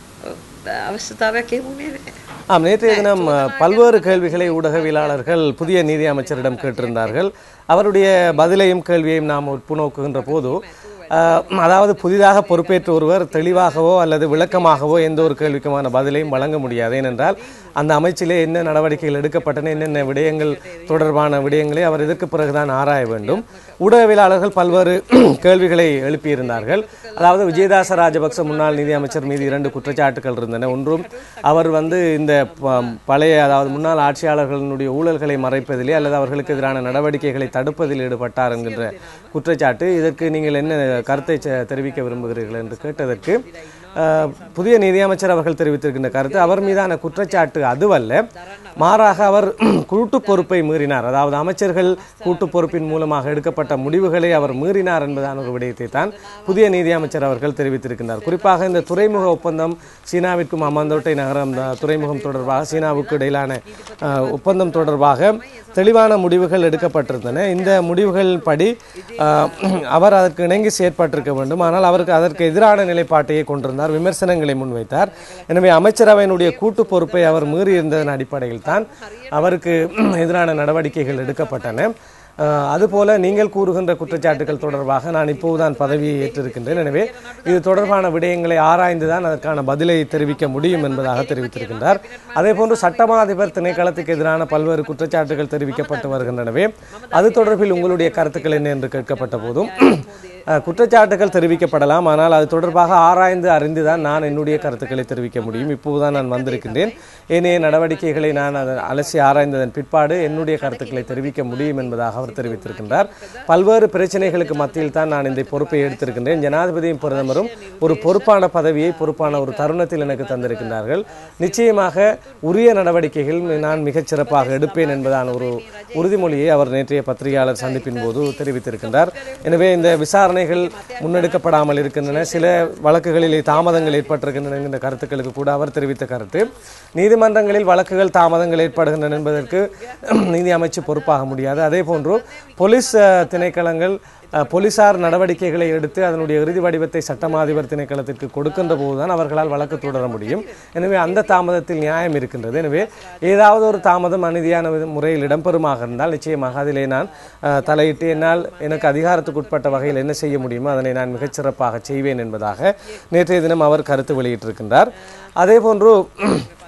අවශ්‍යතාවයක් එහෙම වුණේ නෑ. ஆம் நேற்றைய தினம் அஹ், பல்வேறு கேள்விகளை ஊடகவியலாளர்கள் புதிய நீதி அமைச்சரிடம் கேட்டிருந்தார்கள் அவருடைய பதிலையும் கேள்வியையும் நாம் உட்புணோக்குகின்ற போது அஹ், அதாவது புதிதாக பொறுப்பேற்ற ஒருவர் தெளிவாகவோ அல்லது விளக்கமாகவோ எந்த ஒரு கேள்விக்குமான பதிலையும் வழங்க முடியாது ஏனென்றால் அந்த அமைச்சிலே என்ன நடவடிக்கைகள் எடுக்கப்பட்டன என்னென்ன விடயங்கள் தொடர்பான விடயங்களை அவர் இதற்கு பிறகுதான் ஆராய வேண்டும் ஊடகவியலாளர்கள் பல்வேறு கேள்விகளை எழுப்பியிருந்தார்கள் அதாவது விஜயதாச ராஜபக்ச முன்னாள் நிதி அமைச்சர் மீது இரண்டு குற்றச்சாட்டுகள் இருந்தன ஒன்றும் அவர் வந்து இந்த ப- பழைய அதாவது முன்னாள் ஆட்சியாளர்களினுடைய ஊழல்களை மறைப்பதிலே அல்லது அவர்களுக்கு எதிரான நடவடிக்கைகளை தடுப்பதில் ஈடுபட்டார் என்கின்ற குற்றச்சாட்டு இதற்கு நீங்கள் என்ன கருத்தை செ- தெரிவிக்க விரும்புகிறீர்கள் என்று கேட்டதற்கு அஹ், புதிய நிதியமைச்சர் அவர்கள் தெரிவித்திருக்கின்ற கருத்து அவர் மீதான குற்றச்சாட்டு அதுவல்ல மாறாக அவர் கூட்டு பொறுப்பை மீறினார் அதாவது அமைச்சர்கள் கூட்டு பொறுப்பின் மூலமாக எடுக்கப்பட்ட முடிவுகளை அவர் மீறினார் என்பதான ஒரு விடயத்தை தான் புதிய நீதியமைச்சர் அவர்கள் தெரிவித்திருக்கின்றார் குறிப்பாக இந்த துறைமுக ஒப்பந்தம் சீனாவிற்கும் அம்மாந்தோட்டை நகரம் த- துறைமுகம் தொடர்பாக சீனாவுக்கு இடையிலான அஹ், ஒப்பந்தம் தொடர்பாக தெளிவான முடிவுகள் எடுக்கப்பட்டிருந்தன இந்த முடிவுகள் படி அஹ், அவர் அதற்கு இணங்கி செயற்பட்டிருக்க வேண்டும் ஆனால் அவருக்கு அதற்கு எதிரான நிலைப்பாட்டையே கொண்டிருந்தார் விமர்சனங்களை முன்வைத்தார் எனவே அமைச்சரவையினுடைய கூட்டு பொறுப்பை அவர் மீறியிருந்ததன் அடிப்படையில் தான் அவருக்கு எதிரான நடவடிக்கைகள் எடுக்கப்பட்டன அஹ், அதுபோல நீங்கள் கூறுகின்ற குற்றச்சாட்டுகள் தொடர்பாக நான் இப்போதுதான் பதவியை ஏற்றிருக்கின்றேன் எனவே இது தொடர்பான விடயங்களை ஆராய்ந்து தான் அதற்கான பதிலை தெரிவிக்க முடியும் என்பதாக தெரிவித்திருக்கின்றார் அதே போன்று சட்டமா அதிபர் திணைக்களத்துக்கு எதிரான பல்வேறு குற்றச்சாட்டுகள் தெரிவிக்கப்பட்டு வருகின்றனவே அது தொடர்பில் உங்களுடைய கருத்துக்கள் என்ன என்று கேட்கப்பட்ட போதும் அஹ், குற்றச்சாட்டுகள் தெரிவிக்கப்படலாம் ஆனால் அது தொடர்பாக ஆராய்ந்து அறிந்துதான் நான் என்னுடைய கருத்துக்களை தெரிவிக்க முடியும் இப்போதுதான் நான் வந்திருக்கின்றேன் ஏனைய நடவடிக்கைகளை நான் அதை அலசி ஆராய்ந்ததன் பிற்பாடு என்னுடைய கருத்துக்களை தெரிவிக்க முடியும் என்பதாக அவர் தெரிவித்திருக்கின்றார் பல்வேறு பிரச்சனைகளுக்கு மத்தியில் தான் நான் இந்த பொறுப்பை எடுத்திருக்கின்றேன் ஜனாதிபதியும் பிரதமரும் ஒரு பொறுப்பான பதவியை பொறுப்பான ஒரு தருணத்தில் எனக்கு தந்திருக்கின்றார்கள் நிச்சயமாக உரிய நடவடிக்கைகள் நான் மிகச் சிறப்பாக எடுப்பேன் என்பதான ஒரு உறுதிமொழியை அவர் நேற்றைய பத்திரிகையாளர் சந்திப்பின் போது தெரிவித்திருக்கின்றார் எனவே இந்த விசாரணைகள் முன்னெடுக்கப்படாமல் இருக்கின்றன சில வழக்குகளிலே தாமதங்கள் ஏற்பட்டிருக்கின்றன என்கின்ற கருத்துக்களுக்கு கூட அவர் தெரிவித்த கருத்து நீதிமன்றங்களில் வழக்குகள் தாமதங்கள் ஏற்படுகின்றன என்பதற்கு நீதி அமைச்சு பொறுப்பாக முடியாது அதே போன்று போலீஸ் அஹ், திணைக்களங்கள் அஹ், போலீசார் நடவடிக்கைகளை எடுத்து அதனுடைய இறுதி வடிவத்தை சட்டமாதிபர் திணைக்களத்திற்கு கொடுக்கின்ற போதுதான் அவர்களால் வழக்கு தொடர முடியும் எனவே அந்த தாமதத்தில் நியாயம் இருக்கின்றது எனவே ஏதாவது ஒரு தாமதம் அநீதியான வித- முறையில் இடம்பெறுமாக இருந்தால் நிச்சயமாக அதிலே நான் அஹ், தலையிட்டு என்னால் எனக்கு அதிகாரத்துக்கு உட்பட்ட வகையில் என்ன செய்ய முடியுமோ அதனை நான் மிகச்சிறப்பாக செய்வேன் என்பதாக நேற்றைய தினம் அவர் கருத்து வெளியிட்டிருக்கின்றார் அதே போன்று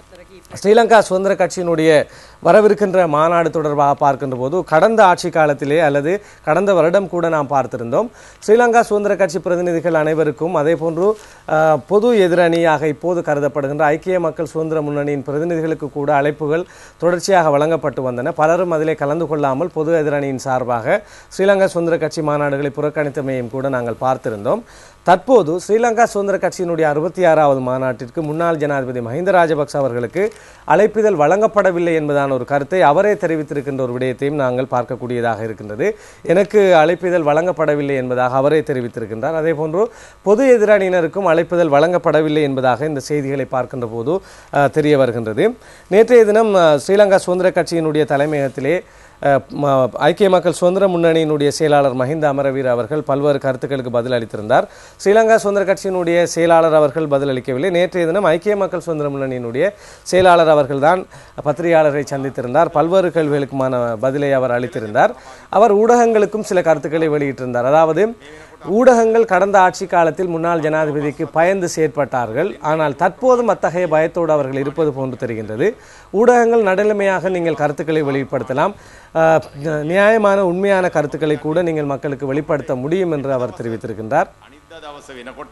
ஸ்ரீலங்கா சுதந்திர கட்சியினுடைய வரவிருக்கின்ற மாநாடு தொடர்பாக பார்க்கின்ற போது கடந்த ஆட்சி காலத்திலே அல்லது கடந்த வருடம் கூட நாம் பார்த்திருந்தோம் ஸ்ரீலங்கா சுதந்திர கட்சி பிரதிநிதிகள் அனைவருக்கும் அதே போன்று அஹ், பொது எதிரணியாக இப்போது கருதப்படுகின்ற ஐக்கிய மக்கள் சுதந்திர முன்னணியின் பிரதிநிதிகளுக்கு கூட அழைப்புகள் தொடர்ச்சியாக வழங்கப்பட்டு வந்தன பலரும் அதிலே கலந்து கொள்ளாமல் பொது எதிரணியின் சார்பாக ஸ்ரீலங்கா சுதந்திர கட்சி மாநாடுகளை புறக்கணித்தமையும் கூட நாங்கள் பார்த்திருந்தோம் தற்போது ஸ்ரீலங்கா சுதந்திர கட்சியினுடைய அறுபத்தி ஆறாவது மாநாட்டிற்கு முன்னாள் ஜனாதிபதி மஹிந்த ராஜபக்ச அவர்களுக்கு அழைப்பிதழ் வழங்கப்படவில்லை என்பதான ஒரு கருத்தை அவரே தெரிவித்திருக்கின்ற ஒரு விடயத்தையும் நாங்கள் பார்க்கக்கூடியதாக இருக்கின்றது எனக்கு அழைப்பிதழ் வழங்கப்படவில்லை என்பதாக அவரே தெரிவித்திருக்கின்றார் அதே போன்று பொது எதிரணியினருக்கும் அழைப்பிதழ் வழங்கப்படவில்லை என்பதாக இந்த செய்திகளை பார்க்கின்ற போது அஹ், தெரிய வருகின்றது நேற்றைய தினம் அஹ், ஸ்ரீலங்கா சுதந்திர கட்சியினுடைய தலைமையகத்திலே அஹ், ம- ஐக்கிய மக்கள் சுதந்திர முன்னணியினுடைய செயலாளர் மஹிந்த அமரவீர அவர்கள் பல்வேறு கருத்துக்களுக்கு பதில் அளித்திருந்தார் ஸ்ரீலங்கா சுதந்திர கட்சியினுடைய செயலாளர் அவர்கள் பதில் அளிக்கவில்லை நேற்றைய தினம் ஐக்கிய மக்கள் சுதந்திர முன்னணியினுடைய செயலாளர் அவர்கள்தான் பத்திரிகையாளரை சந்தித்திருந்தார் பல்வேறு கேள்விகளுக்குமான பதிலை அவர் அளித்திருந்தார் அவர் ஊடகங்களுக்கும் சில கருத்துக்களை வெளியிட்டிருந்தார் அதாவது ஊடகங்கள் கடந்த ஆட்சி காலத்தில் முன்னாள் ஜனாதிபதிக்கு பயந்து செயற்பட்டார்கள் ஆனால் தற்போதும் அத்தகைய பயத்தோடு அவர்கள் இருப்பது போன்று தெரிகின்றது ஊடகங்கள் நடுநிலைமையாக நீங்கள் கருத்துக்களை வெளிப்படுத்தலாம் ஆஹ், நியாயமான உண்மையான கருத்துக்களை கூட நீங்கள் மக்களுக்கு வெளிப்படுத்த முடியும் என்று அவர் தெரிவித்திருக்கின்றார் අනිද්දා දවස වෙනකොට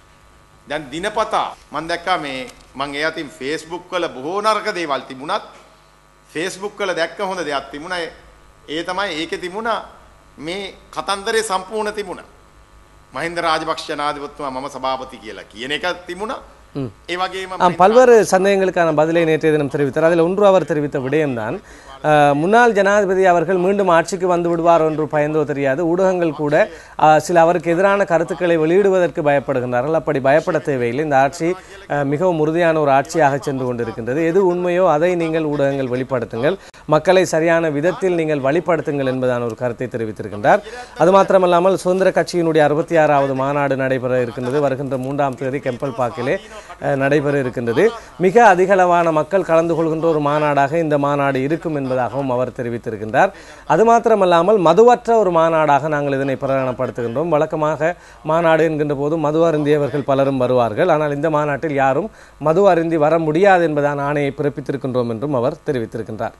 දැන් දිනපතා මම දැක්කා මේ මං ඒ අතින් Facebook වල බොහෝ නරක දේවල් තිබුණත් Facebook වල දැක්ක හොඳ දෙයක් තිබුණා ඒ තමයි ඒකේ තිබුණා මේ කතන්දරේ සම්පූර්ණ තිබුණා මහින්ද රාජපක්ෂ ජනාධිපතිතුමා මම සභාපති කියලා කියන එක තිබුණා ம். ඒ වගේම ஆம் பல்வேறு சந்தேகங்களுக்கான பதிலை நேற்றைய தினம் தெரிவித்தார் அதில் ஒன்று அவர் தெரிவித்த விடயம்தான் அஹ், முன்னாள் ஜனாதிபதி அவர்கள் மீண்டும் ஆட்சிக்கு வந்து விடுவார் என்று பயந்தோ தெரியாது ஊடகங்கள் கூட அஹ், சில அவருக்கு எதிரான கருத்துக்களை வெளியிடுவதற்கு பயப்படுகின்றார்கள் அப்படி பயப்பட தேவையில்லை இந்த ஆட்சி அஹ், மிகவும் உறுதியான ஒரு ஆட்சியாக சென்று கொண்டிருக்கின்றது எது உண்மையோ அதை நீங்கள் ஊடகங்கள் வெளிப்படுத்துங்கள் மக்களை சரியான விதத்தில் நீங்கள் வழிப்படுத்துங்கள் என்பதான ஒரு கருத்தை தெரிவித்திருக்கின்றார் அது மாத்திரமல்லாமல் சுதந்திர கட்சியினுடைய அறுபத்தி ஆறாவது மாநாடு நடைபெற இருக்கின்றது வருகின்ற மூன்றாம் தேதி கெம்பல் பாக்கிலே அஹ், நடைபெற இருக்கின்றது மிக அதிகளவான மக்கள் கலந்து கொள்கின்ற ஒரு மாநாடாக இந்த மாநாடு இருக்கும் என்பதாகவும் அவர் தெரிவித்திருக்கின்றார் அது மாத்திரமல்லாமல் மதுவற்ற ஒரு மாநாடாக நாங்கள் இதனை பிரகடனப்படுத்துகின்றோம் வழக்கமாக மாநாடு என்கின்ற போது மது அருந்தியவர்கள் பலரும் வருவார்கள் ஆனால் இந்த மாநாட்டில் யாரும் மது அருந்தி வர முடியாது என்பதான ஆணையை பிறப்பித்திருக்கின்றோம் என்றும் அவர் தெரிவித்திருக்கின்றார்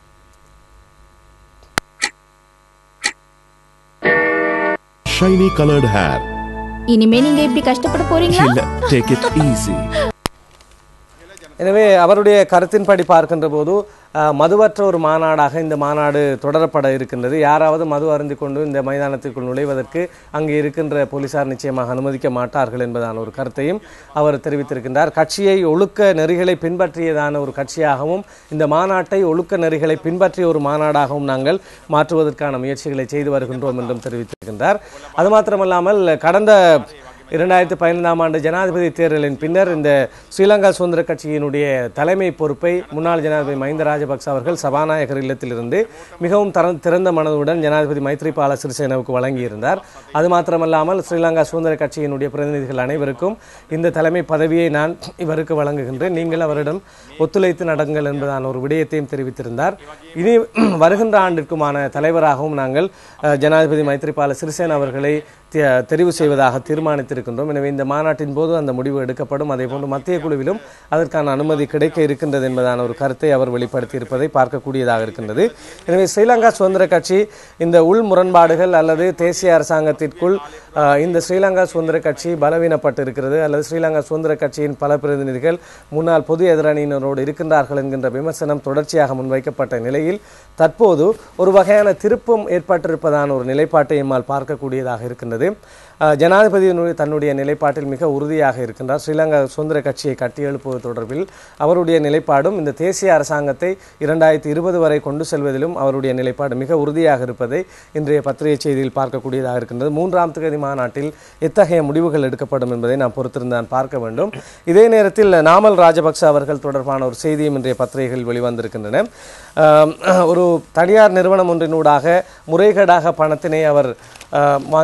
ஷைனி கலர்டு ஹேர் இனிமே நீங்க இப்படி கஷ்டப்பட போறீங்களா இல்ல டேக் இட் ஈஸி எனவே அவருடைய கருத்தின்படி பார்க்கின்ற போது அஹ், மதுவற்ற ஒரு மாநாடாக இந்த மாநாடு தொடரப்பட இருக்கின்றது யாராவது மது அருந்திக் கொண்டு இந்த மைதானத்திற்குள் நுழைவதற்கு அங்கே இருக்கின்ற போலீசார் நிச்சயமாக அனுமதிக்க மாட்டார்கள் என்பதான ஒரு கருத்தையும் அவர் தெரிவித்திருக்கின்றார் கட்சியை ஒழுக்க நெறிகளை பின்பற்றியதான ஒரு கட்சியாகவும் இந்த மாநாட்டை ஒழுக்க நெறிகளை பின்பற்றிய ஒரு மாநாடாகவும் நாங்கள் மாற்றுவதற்கான முயற்சிகளை செய்து வருகின்றோம் என்றும் தெரிவித்திருக்கின்றார் அது மாத்திரமல்லாமல் கடந்த இரண்டாயிரத்தி பதினைந்தாம் ஆண்டு ஜனாதிபதி தேர்தலின் பின்னர் இந்த ஸ்ரீலங்கா சுதந்திர கட்சியினுடைய தலைமை பொறுப்பை முன்னாள் ஜனாதிபதி மஹிந்த ராஜபக்ச அவர்கள் சபாநாயகர் இல்லத்திலிருந்து மிகவும் தர திறந்த மனதுடன் ஜனாதிபதி மைத்ரிபால சிறிசேனவுக்கு வழங்கியிருந்தார் அது மாத்திரமல்லாமல் ஸ்ரீலங்கா சுதந்திர கட்சியினுடைய பிரதிநிதிகள் அனைவருக்கும் இந்த தலைமை பதவியை நான் இவருக்கு வழங்குகின்றேன் நீங்கள் அவரிடம் ஒத்துழைத்து நடங்கள் என்பதான ஒரு விடயத்தையும் தெரிவித்திருந்தார் இனி வருகின்ற ஆண்டிற்குமான தலைவராகவும் நாங்கள் அஹ், ஜனாதிபதி மைத்ரிபால சிறிசேன அவர்களை தி- தெரிவு செய்வதாக தீர்மானித்திருக்கின்றோம் எனவே இந்த மாநாட்டின் போது அந்த முடிவு எடுக்கப்படும் அதே போன்று மத்திய குழுவிலும் அதற்கான அனுமதி கிடைக்க இருக்கின்றது என்பதான ஒரு கருத்தை அவர் வெளிப்படுத்தி இருப்பதை பார்க்கக்கூடியதாக இருக்கின்றது எனவே ஸ்ரீலங்கா சுதந்திர கட்சி இந்த உள் முரண்பாடுகள் அல்லது தேசிய அரசாங்கத்திற்குள் அஹ், இந்த ஸ்ரீலங்கா சுதந்திர கட்சி பலவீனப்பட்டு இருக்கிறது அல்லது ஸ்ரீலங்கா சுதந்திர கட்சியின் பல பிரதிநிதிகள் முன்னாள் பொது எதிரணியினரோடு இருக்கின்றார்கள் என்கின்ற விமர்சனம் தொடர்ச்சியாக முன்வைக்கப்பட்ட நிலையில் தற்போது ஒரு வகையான திருப்பம் ஏற்பட்டிருப்பதான ஒரு நிலைப்பாட்டை எம்மால் பார்க்கக்கூடியதாக இருக்கின்றது அஹ், ஜனாதிபதியினுடைய தன்னுடைய நிலைப்பாட்டில் மிக உறுதியாக இருக்கின்றார் ஸ்ரீலங்கா சுதந்திர கட்சியை கட்டியெழுப்புவது தொடர்பில் அவருடைய நிலைப்பாடும் இந்த தேசிய அரசாங்கத்தை இரண்டாயிரத்தி இருபது வரை கொண்டு செல்வதிலும் அவருடைய நிலைப்பாடு மிக உறுதியாக இருப்பதை இன்றைய பத்திரிகை செய்தியில் பார்க்கக்கூடியதாக இருக்கின்றது மூன்றாம் தேதி மாநாட்டில் எத்தகைய முடிவுகள் எடுக்கப்படும் என்பதை நாம் பொறுத்திருந்தான் பார்க்க வேண்டும் இதே நேரத்தில் நாமல் ராஜபக்ச அவர்கள் தொடர்பான ஒரு செய்தியும் இன்றைய பத்திரிகைகளில் வெளிவந்திருக்கின்றன ஆம், ஒரு தனியார் நிறுவனம் ஒன்றினூடாக முறைகேடாக பணத்தினை அவர் ஆஹ், வாங்கியிருந்தது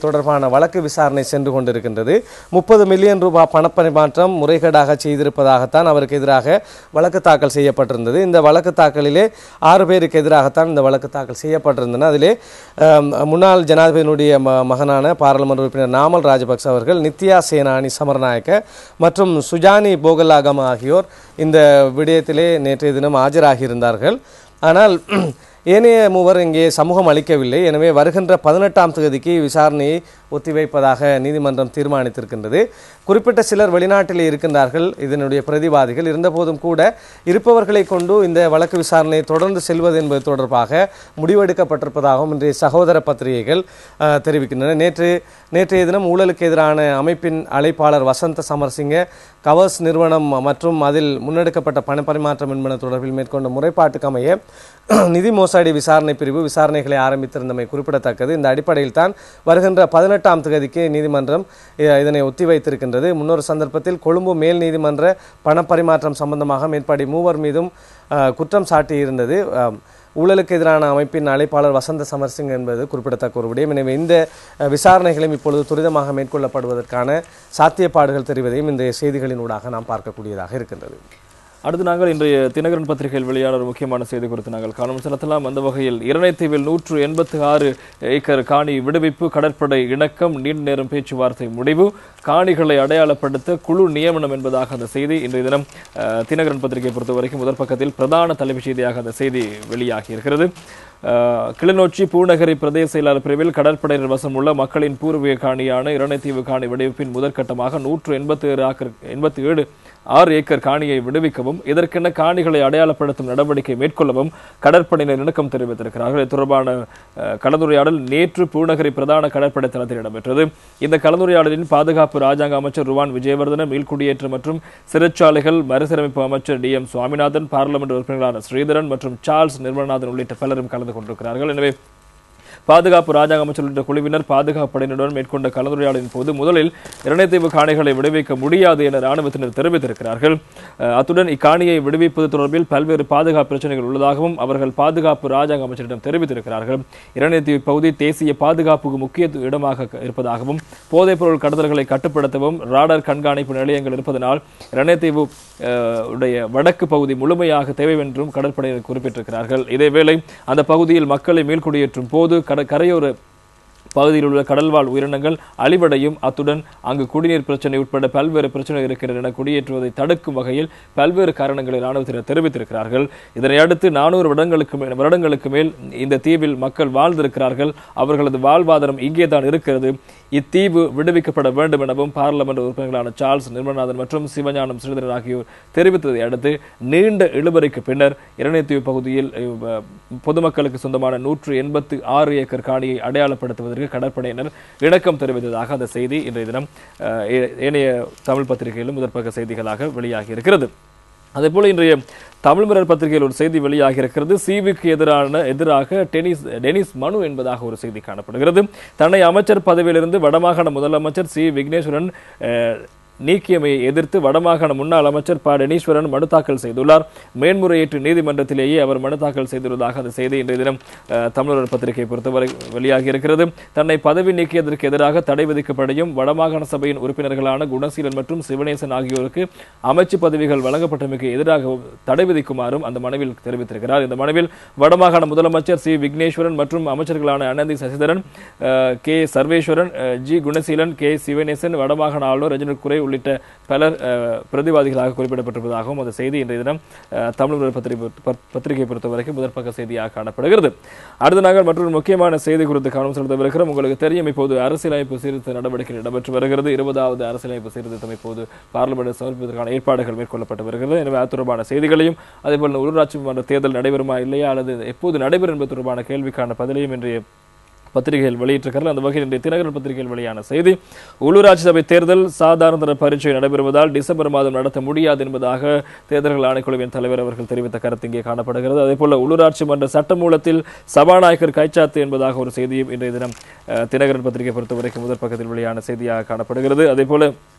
தொடர்பான வழக்கு விசாரணை சென்று கொண்டிருக்கின்றது முப்பது மில்லியன் ரூபாய் பணப்பரிமாற்றம் முறைகேடாக செய்திருப்பதாகத்தான் அவருக்கு எதிராக வழக்கு தாக்கல் செய்யப்பட்டிருந்தது இந்த வழக்கு தாக்கலிலே ஆறு பேருக்கு எதிராகத்தான் இந்த வழக்கு தாக்கல் செய்யப்பட்டிருந்தன அதிலே ஆம், முன்னாள் ஜனாதிபதியினுடைய ம மகனான பாராளுமன்ற உறுப்பினர் நாமல் ராஜபக்ச அவர்கள் நித்யா சேனானி சமரநாயக்க மற்றும் சுஜானி போகலாகம் ஆகியோர் இந்த விடயத்திலே நேற்றைய தினம் ஆஜராகியிருந்தார்கள் ஆனால் ஏனைய மூவர் இங்கே சமூகம் அளிக்கவில்லை எனவே வருகின்ற பதினெட்டாம் தேதிக்கு விசாரணையை ஒத்திவைப்பதாக நீதிமன்றம் தீர்மானித்திருக்கின்றது குறிப்பிட்ட சிலர் வெளிநாட்டிலே இருக்கின்றார்கள் இதனுடைய பிரதிவாதிகள் இருந்தபோதும் கூட இருப்பவர்களை கொண்டு இந்த வழக்கு விசாரணையை தொடர்ந்து செல்வது என்பது தொடர்பாக முடிவெடுக்கப்பட்டிருப்பதாகவும் இன்றைய சகோதர பத்திரிகைகள் அஹ், தெரிவிக்கின்றன நேற்று நேற்றைய தினம் ஊழலுக்கு எதிரான அமைப்பின் அழைப்பாளர் வசந்த சமர்சிங்க கவர்ஸ் நிறுவனம் மற்றும் அதில் முன்னெடுக்கப்பட்ட பணப்பரிமாற்றம் என்பன தொடர்பில் மேற்கொண்ட முறைப்பாட்டுக்கு அமைய நிதி மோசடி விசாரணை பிரிவு விசாரணைகளை ஆரம்பித்திருந்தமை குறிப்பிடத்தக்கது இந்த அடிப்படையில் தான் வருகின்ற பதினெட்டாம் தேதிக்கு நீதிமன்றம் அஹ், இதனை ஒத்திவைத்திருக்கின்றது முன்னொரு சந்தர்ப்பத்தில் கொழும்பு மேல் நீதிமன்ற பணப்பரிமாற்றம் சம்பந்தமாக மேற்படி மூவர் மீதும் அஹ், குற்றம் சாட்டியிருந்தது அஹ், ஊழலுக்கு எதிரான அமைப்பின் அழைப்பாளர் வசந்த சமர்சிங் என்பது குறிப்பிடத்தக்க ஒரு விடயம் எனவே இந்த அஹ், விசாரணைகளும் இப்பொழுது துரிதமாக மேற்கொள்ளப்படுவதற்கான சாத்தியப்பாடுகள் தெரிவதையும் இந்த செய்திகளின் ஊடாக நாம் பார்க்கக்கூடியதாக இருக்கின்றது அடுத்து நாங்கள் இன்றைய தினகரன் பத்திரிகையில் வெளியான ஒரு முக்கியமான செய்தி குறித்து நாங்கள் கவனம் செலுத்தலாம் அந்த வகையில் இரணைத்தீவில் நூற்று எண்பத்தி ஆறு ஏக்கர் காணி விடுவிப்பு கடற்படை இணக்கம் நீண்ட நேரம் பேச்சுவார்த்தை முடிவு காணிகளை அடையாளப்படுத்த குழு நியமனம் என்பதாக அந்த செய்தி இன்றைய தினம் அஹ், தினகரன் பத்திரிகை பொறுத்தவரைக்கும் முதற் பக்கத்தில் பிரதான தலைப்புச் செய்தியாக அந்த செய்தி வெளியாகி இருக்கிறது அஹ், கிளிநொச்சி பூநகரி பிரதேச செயலாளர் பிரிவில் கடற்படையினர் வசம் உள்ள மக்களின் பூர்வீக காணியான இரணைத்தீவு காணி விடுவிப்பின் முதற்கட்டமாக நூற்று எண்பத்தி ஏழு ஆக்கர் எண்பத்தி ஏழு ஆறு ஏக்கர் காணியை விடுவிக்கவும் இதற்கென காணிகளை அடையாளப்படுத்தும் நடவடிக்கை மேற்கொள்ளவும் கடற்படையினர் இணக்கம் தெரிவித்திருக்கிறார்கள் இது தொடர்பான அஹ், கலந்துரையாடல் நேற்று பூநகரி பிரதான கடற்படை தளத்தில் இடம்பெற்றது இந்த கலந்துரையாடலின் பாதுகாப்பு ராஜாங்க அமைச்சர் ருவான் விஜயவர்தன மீள்குடியேற்றம் மற்றும் சிறைச்சாலைகள் மறுசீரமைப்பு அமைச்சர் டி எம் சுவாமிநாதன் பாராளுமன்ற உறுப்பினர்களான ஸ்ரீதரன் மற்றும் சார்ல்ஸ் நிர்மலநாதன் உள்ளிட்ட பலரும் கலந்து கொண்டிருக்கிறார்கள் எனவே பாதுகாப்பு ராஜாங்க அமைச்சர் உள்ளிட்ட குழுவினர் பாதுகாப்பு படையினருடன் மேற்கொண்ட கலந்துரையாடலின் போது முதலில் இரணைத்தீவு காணிகளை விடுவிக்க முடியாது என ராணுவத்தினர் தெரிவித்திருக்கிறார்கள் அஹ், அத்துடன் இக்காணியை விடுவிப்பது தொடர்பில் பல்வேறு பாதுகாப்பு பிரச்சனைகள் உள்ளதாகவும் அவர்கள் பாதுகாப்பு ராஜாங்க அமைச்சரிடம் தெரிவித்திருக்கிறார்கள் இரணைத்தீவு பகுதி தேசிய பாதுகாப்புக்கு முக்கிய இடமாக க- இருப்பதாகவும் போதைப்பொருள் கடத்தல்களை கட்டுப்படுத்தவும் ராடார் கண்காணிப்பு நிலையங்கள் இருப்பதனால் இரணைத்தீவு அஹ், உடைய வடக்கு பகுதி முழுமையாக தேவை என்றும் கடற்படையினர் குறிப்பிட்டிருக்கிறார்கள் இதேவேளை அந்த பகுதியில் மக்களை மீள்குடியேற்றும் போது கட கரையோர பகுதியில் உள்ள கடல்வாழ் உயிரினங்கள் அழிவடையும் அத்துடன் அங்கு குடிநீர் பிரச்சனை உட்பட பல்வேறு பிரச்சனை இருக்கிறது என குடியேற்றுவதை தடுக்கும் வகையில் பல்வேறு காரணங்களை ராணுவத்தினர் தெரிவித்திருக்கிறார்கள் இதனை அடுத்து நானூறு வருடங்களுக்கு மேல் வருடங்களுக்கு மேல் இந்த தீவில் மக்கள் வாழ்ந்திருக்கிறார்கள் அவர்களது வாழ்வாதாரம் இங்கே தான் இருக்கிறது இத்தீவு விடுவிக்கப்பட வேண்டும் எனவும் பாராளுமன்ற உறுப்பினர்களான சார்ல்ஸ் நிர்மலநாதன் மற்றும் சிவஞானம் ஸ்ரீதரன் ஆகியோர் தெரிவித்ததை அடுத்து நீண்ட இழுபறிக்கு பின்னர் இரணைத்தீவு பகுதியில் அஹ், பொதுமக்களுக்கு சொந்தமான நூற்று எண்பத்து ஆறு ஏக்கர் காணியை அடையாளப்படுத்துவதற்கு கடற்படையினர் இணக்கம் தெரிவித்ததாக அந்த செய்தி இன்றைய தினம் அஹ், ஏ- ஏனைய தமிழ் பத்திரிகையிலும் முதற்பக்க செய்திகளாக வெளியாகி இருக்கிறது அதேபோல இன்றைய தமிழ் மிரர் பத்திரிகையில் ஒரு செய்தி வெளியாகி இருக்கிறது சிவிக்கு எதிரான எதிராக டெனிஸ் டெனிஸ் மனு என்பதாக ஒரு செய்தி காணப்படுகிறது தன்னை அமைச்சர் பதவியிலிருந்து வடமாகாண முதலமைச்சர் சி விக்னேஸ்வரன் அஹ், நீக்கியமையை எதிர்த்து வடமாகாண முன்னாள் அமைச்சர் ப டெனீஸ்வரன் மனு தாக்கல் செய்துள்ளார் மேன்முறையீட்டு நீதிமன்றத்திலேயே அவர் மனு தாக்கல் செய்துள்ளதாக அந்த செய்தி இன்றைய தினம் அஹ், தமிழர் பத்திரிகை பொறுத்தவரை வெளியாகி இருக்கிறது தன்னை பதவி நீக்கியதற்கு எதிராக தடை விதிக்கப்படையும் வடமாகாண சபையின் உறுப்பினர்களான குணசீலன் மற்றும் சிவனேசன் ஆகியோருக்கு அமைச்சு பதவிகள் வழங்கப்பட்டமைக்கு எதிராக தடை விதிக்குமாறும் அந்த மனுவில் தெரிவித்திருக்கிறார் இந்த மனுவில் வடமாகாண முதலமைச்சர் சி விக்னேஸ்வரன் மற்றும் அமைச்சர்களான அனந்தி சசிதரன் அஹ், கே சர்வேஸ்வரன் அஹ், ஜி குணசீலன் கே சிவனேசன் வடமாகாண ஆளுநர் ரஜினி குரே உள்ளிட்ட பலர் அஹ், பிரதிவாதிகளாக குறிப்பிடப்பட்டிருப்பதாகவும் அந்த செய்தி இன்றைய தினம் அஹ், தமிழ் மலர் பத்திரிகை பத்- பத்திரிகை பொறுத்தவரைக்கும் முதற்பக்க செய்தியாக காணப்படுகிறது அடுத்த நாங்கள் மற்றொரு முக்கியமான செய்தி குறித்து கவனம் செலுத்தவிருக்கிறோம் உங்களுக்கு தெரியும் இப்போது அரசியலமைப்பு சீர்திருத்த நடவடிக்கை நடைபெற்று வருகிறது இருபதாவது அரசியலமைப்பு சீர்திருத்தம் இப்போது பார்லிமெண்ட் சமர்ப்பிப்பதற்கான ஏற்பாடுகள் மேற்கொள்ளப்பட்டு வருகிறது எனவே அது தொடர்பான செய்திகளையும் அதேபோல் உள்ளூராட்சி மன்ற தேர்தல் நடைபெறுமா இல்லையா அல்லது எப்போது நடைபெறும் என்பது தொடர்பான கேள்விக்கான பதிலையும் இன்றைய பத்திரிகையில் வெளியிட்டிருக்கிறார்கள் அந்த வகையில் இன்றைய தினகரன் பத்திரிகையில் வெளியான செய்தி உள்ளூராட்சி சபை தேர்தல் சாதாரண தர பரீட்சை நடைபெறுவதால் டிசம்பர் மாதம் நடத்த முடியாது என்பதாக தேர்தல்கள் ஆணைக்குழுவின் தலைவர் அவர்கள் தெரிவித்த கருத்து இங்கே காணப்படுகிறது அதேபோல உள்ளூராட்சி மன்ற சட்டமூலத்தில் சபாநாயகர் கைச்சாத்து என்பதாக ஒரு செய்தியும் இன்றைய தினம் அஹ், தினகரன் பத்திரிகை பொறுத்தவரைக்கும் முதற் பக்கத்தில் வெளியான செய்தியாக காணப்படுகிறது அதேபோல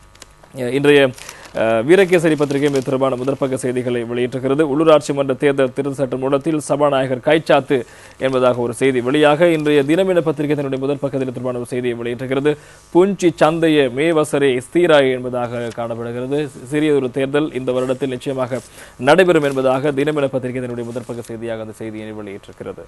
அஹ் இன்றைய அஹ், வீரகேசரி பத்திரிகை இது தொடர்பான முதற்பக்க செய்திகளை வெளியிட்டிருக்கிறது உள்ளூராட்சி மன்ற தேர்தல் திருத்த சட்ட மூலத்தில் சபாநாயகர் கைச்சாத்து என்பதாக ஒரு செய்தி வெளியாக இன்றைய தினமின பத்திரிகை தன்னுடைய முதல் பக்கத்தில் இது தொடர்பான ஒரு செய்தியை வெளியிட்டிருக்கிறது புஞ்சி சந்தைய மேவசரே ஸ்தீராய் என்பதாக காணப்படுகிறது சிறியதொரு தேர்தல் இந்த வருடத்தில் நிச்சயமாக நடைபெறும் என்பதாக தினமின பத்திரிகை தன்னுடைய முதற்பக்க செய்தியாக அந்த செய்தியை வெளியிட்டிருக்கிறது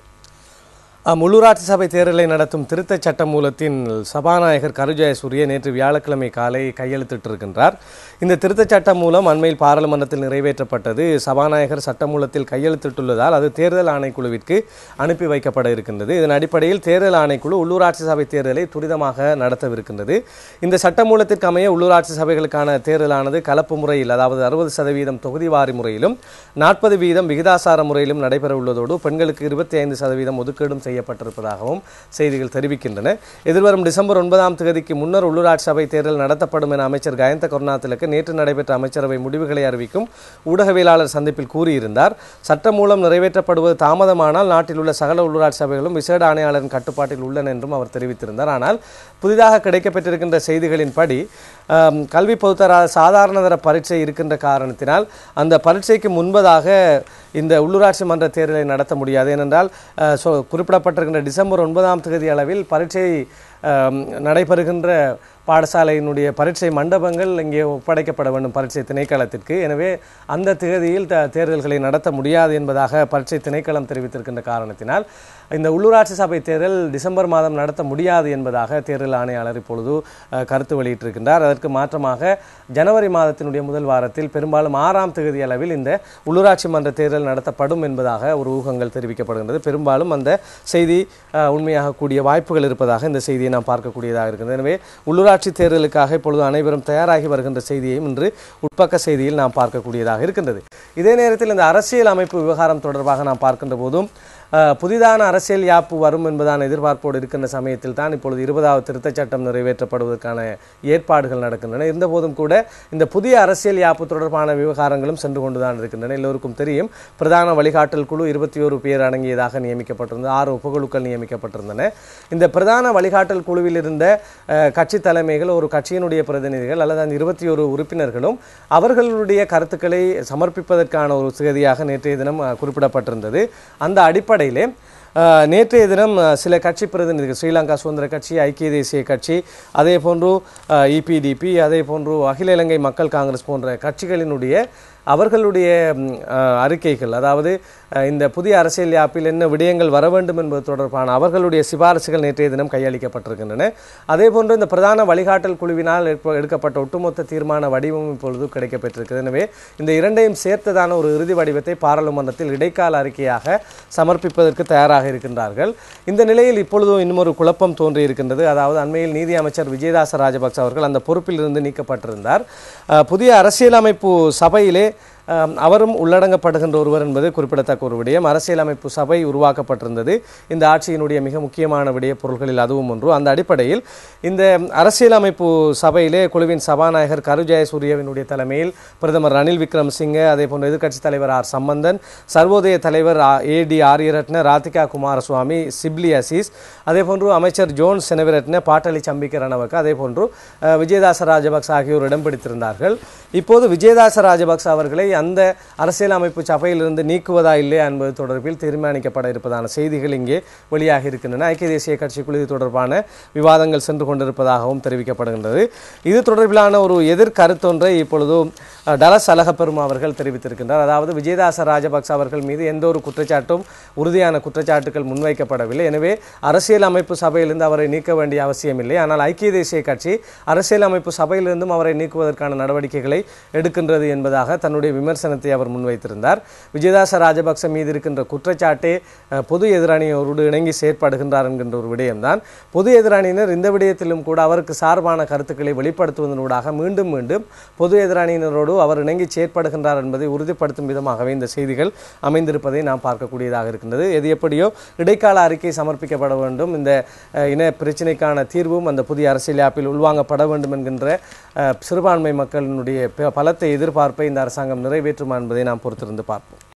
ஆம், உள்ளூராட்சி சபை தேர்தலை நடத்தும் திருத்தச் சட்ட மூலத்தின் சபாநாயகர் கருஜயசூரிய நேற்று வியாழக்கிழமை காலை கையெழுத்திட்டிருக்கின்றார் இந்த திருத்தச் சட்ட மூலம் அண்மையில் பாராளுமன்றத்தில் நிறைவேற்றப்பட்டது சபாநாயகர் சட்டமூலத்தில் கையெழுத்திட்டுள்ளதால் அது தேர்தல் ஆணைக்குழுவிற்கு அனுப்பி வைக்கப்பட இருக்கின்றது இதன் அடிப்படையில் தேர்தல் ஆணைக்குழு உள்ளூராட்சி சபை தேர்தலை துரிதமாக நடத்தவிருக்கின்றது இந்த சட்டமூலத்திற்கு அமைய உள்ளூராட்சி சபைகளுக்கான தேர்தலானது கலப்பு முறையில் அதாவது அறுபது சதவீதம் தொகுதி வாரி முறையிலும் நாற்பது வீதம் விகிதாசார முறையிலும் நடைபெற உள்ளதோடு பெண்களுக்கு இருபத்தி ஐந்து சதவீதம் ஒதுக்கீடும் செய்யப்பட்டிருப்பதாகவும் செய்திகள் தெரிவிக்கின்றன எதிர்வரும் டிசம்பர் ஒன்பதாம் தேதிக்கு முன்னர் உள்ளூராட்சி சபை தேர்தல் நடத்தப்படும் என அமைச்சர் கயந்த கருணாதிலக்கு நேற்று நடைபெற்ற அமைச்சரவை முடிவுகளை அறிவிக்கும் ஊடகவியலாளர் சந்திப்பில் கூறியிருந்தார் சட்டம் மூலம் நிறைவேற்றப்படுவது தாமதமானால் நாட்டில் உள்ள சகல உள்ளூராட்சி சபைகளும் விசேட ஆணையாளரின் கட்டுப்பாட்டில் உள்ளன என்றும் அவர் தெரிவித்திருந்தார் ஆனால் புதிதாக கிடைக்கப்பெற்றிருக்கின்ற செய்திகளின்படி ஆம், கல்வி பொதுத்தர சாதாரணதர பரீட்சை இருக்கின்ற காரணத்தினால் அந்த பரீட்சைக்கு முன்பதாக இந்த உள்ளூராட்சி மன்ற தேர்தலை நடத்த முடியாது ஏனென்றால் அஹ், சொ குறிப்பிடப்பட்டிருக்கின்ற டிசம்பர் ஒன்பதாம் தேதி அளவில் பரீட்சை ஆம், நடைபெறுகின்ற பாடசாலையினுடைய பரீட்சை மண்டபங்கள் இங்கே ஒப்படைக்கப்பட வேண்டும் பரீட்சை திணைக்களத்திற்கு எனவே அந்த தேதியில் த- தேர்தல்களை நடத்த முடியாது என்பதாக பரீட்சை திணைக்களம் தெரிவித்திருக்கின்ற காரணத்தினால் இந்த உள்ளூராட்சி சபை தேர்தல் டிசம்பர் மாதம் நடத்த முடியாது என்பதாக தேர்தல் ஆணையாளர் இப்பொழுது அஹ், கருத்து வெளியிட்டிருக்கின்றார் அதற்கு மாற்றமாக ஜனவரி மாதத்தினுடைய முதல் வாரத்தில் பெரும்பாலும் ஆறாம் தேதி அளவில் இந்த உள்ளூராட்சி மன்ற தேர்தல் நடத்தப்படும் என்பதாக ஒரு ஊகங்கள் தெரிவிக்கப்படுகின்றது பெரும்பாலும் அந்த செய்தி அஹ், உண்மையாக கூடிய வாய்ப்புகள் இருப்பதாக இந்த செய்தியை நாம் பார்க்கக்கூடியதாக இருக்கிறது எனவே உள்ளூராட்சி தேர்தலுக்காக இப்பொழுது அனைவரும் தயாராகி வருகின்ற செய்தியையும் இன்று உட்பக்க செய்தியில் நாம் பார்க்கக்கூடியதாக இருக்கின்றது இதே நேரத்தில் இந்த அரசியல் அமைப்பு விவகாரம் தொடர்பாக நாம் பார்க்கின்ற போதும் அஹ், புதிதான அரசியல் யாப்பு வரும் என்பதான எதிர்பார்ப்போடு இருக்கின்ற சமயத்தில் தான் இப்பொழுது இருபதாவது திருத்தச் சட்டம் நிறைவேற்றப்படுவதற்கான ஏற்பாடுகள் நடக்கின்றன இருந்தபோதும் கூட இந்த புதிய அரசியல் யாப்பு தொடர்பான விவகாரங்களும் சென்று கொண்டுதான் இருக்கின்றன எல்லோருக்கும் தெரியும் பிரதான வழிகாட்டல் குழு இருபத்தி ஒரு பேர் அடங்கியதாக நியமிக்கப்பட்டிருந்தது ஆறு உபகுழுக்கள் நியமிக்கப்பட்டிருந்தன இந்த பிரதான வழிகாட்டல் குழுவில் இருந்த அஹ், கட்சி தலைமைகள் ஒரு கட்சியினுடைய பிரதிநிதிகள் அல்லது அந்த இருபத்தி ஒரு உறுப்பினர்களும் அவர்களுடைய கருத்துக்களை சமர்ப்பிப்பதற்கான ஒரு சிகதியாக நேற்றைய தினம் அஹ், குறிப்பிடப்பட்டிருந்தது அந்த அடிப்படையிலே அஹ், நேற்றைய தினம் அஹ், சில கட்சி பிரதிநிதிகள் ஸ்ரீலங்கா சுதந்திர கட்சி ஐக்கிய தேசிய கட்சி அதே போன்று இபிடிபி அதே போன்று அகில இலங்கை மக்கள் காங்கிரஸ் போன்ற கட்சிகளினுடைய அவர்களுடைய ம், அஹ், அறிக்கைகள் அதாவது அஹ், இந்த புதிய அரசியல் யாப்பில் என்ன விடயங்கள் வர வேண்டும் என்பது தொடர்பான அவர்களுடைய சிபாரிசுகள் நேற்றைய தினம் கையளிக்கப்பட்டிருக்கின்றன அதே போன்று இந்த பிரதான வழிகாட்டல் குழுவினால் ஏற்ப- எடுக்கப்பட்ட ஒட்டுமொத்த தீர்மான வடிவம் இப்பொழுது கிடைக்கப்பெற்றிருக்கிறது எனவே இந்த இரண்டையும் சேர்த்ததான ஒரு இறுதி வடிவத்தை பாராளுமன்றத்தில் இடைக்கால அறிக்கையாக சமர்ப்பிப்பதற்கு தயாராக இருக்கின்றார்கள் இந்த நிலையில் இப்பொழுது இன்னும் ஒரு குழப்பம் தோன்றி இருக்கின்றது அதாவது அண்மையில் நீதி அமைச்சர் விஜயதாச ராஜபக்ச அவர்கள் அந்த பொறுப்பில் இருந்து நீக்கப்பட்டிருந்தார் அஹ், புதிய அரசியலமைப்பு சபையிலே அஹ், அவரும் உள்ளடங்கப்படுகின்ற ஒருவர் என்பது குறிப்பிடத்தக்க ஒரு விடயம் அரசியலமைப்பு சபை உருவாக்கப்பட்டிருந்தது இந்த ஆட்சியினுடைய மிக முக்கியமான விடய பொருள்களில் அதுவும் ஒன்று அந்த அடிப்படையில் இந்த அரசியலமைப்பு சபையிலே குழுவின் சபாநாயகர் கரு ஜெயசூரியவினுடைய தலைமையில் பிரதமர் ரணில் விக்ரமசிங்கே அதே போன்று எதிர்க்கட்சித் தலைவர் ஆர் சம்பந்தன் சர்வோதய தலைவர் ஏ டி ஆரியரட்ன ராதிகா குமாரசுவாமி சிப்லி அசீஸ் அதே போன்று அமைச்சர் ஜோன் செனவிரட்ன பாட்டலி சம்பிக்க ரணவக்க அதே போன்று அஹ், விஜயதாச ராஜபக்ச ஆகியோர் இடம் பிடித்திருந்தார்கள் இப்போது விஜயதாச ராஜபக்ச அவர்களை அந்த அரசியலமைப்பு சபையிலிருந்து நீக்குவதா இல்லையா என்பது தொடர்பில் தீர்மானிக்கப்பட இருப்பதான செய்திகள் இங்கே வெளியாகி இருக்கின்றன ஐக்கிய தேசிய கட்சிக்குழு இது தொடர்பான விவாதங்கள் சென்று கொண்டிருப்பதாகவும் தெரிவிக்கப்படுகின்றது இது தொடர்பிலான ஒரு எதிர்கருத்தொன்றை இப்பொழுது அஹ், டலஸ் அழகப்பெருமா அவர்கள் தெரிவித்திருக்கின்றார் அதாவது விஜயதாச ராஜபக்ச அவர்கள் மீது எந்த ஒரு குற்றச்சாட்டும் உறுதியான குற்றச்சாட்டுகள் முன்வைக்கப்படவில்லை எனவே அரசியல் அமைப்பு சபையிலிருந்து அவரை நீக்க வேண்டிய அவசியமில்லை ஆனால் ஐக்கிய தேசிய கட்சி அரசியல் அமைப்பு சபையிலிருந்தும் அவரை நீக்குவதற்கான நடவடிக்கைகளை எடுக்கின்றது என்பதாக தன்னுடைய விமர்சனத்தை அவர் முன்வைத்திருந்தார் விஜயதாச ராஜபக்ச மீது இருக்கின்ற குற்றச்சாட்டே அஹ், பொது எதிரணியோடு இணங்கி செயற்படுகின்றார் என்கின்ற ஒரு விடயம்தான் பொது எதிரணியினர் இந்த விடயத்திலும் கூட அவருக்கு சார்பான கருத்துக்களை வெளிப்படுத்துவதனூடாக மீண்டும் மீண்டும் பொது எதிரணியினரோடு அவர் இணங்கி செயற்படுகின்றார் என்பதை உறுதிப்படுத்தும் விதமாகவே இந்த செய்திகள் அமைந்திருப்பதை நாம் பார்க்கக்கூடியதாக இருக்கின்றது எது எப்படியோ இடைக்கால அறிக்கை சமர்ப்பிக்கப்பட வேண்டும் இந்த அஹ், இன பிரச்சினைக்கான தீர்வும் அந்த புதிய அரசியல் ஆப்பில் உள்வாங்கப்பட வேண்டும் என்கின்ற அஹ், சிறுபான்மை மக்களினுடைய ப- பலத்த எதிர்பார்ப்பை இந்த அரசாங்கம் நிறைவேற்றுமா என்பதை நாம் பொறுத்திருந்து பார்ப்போம்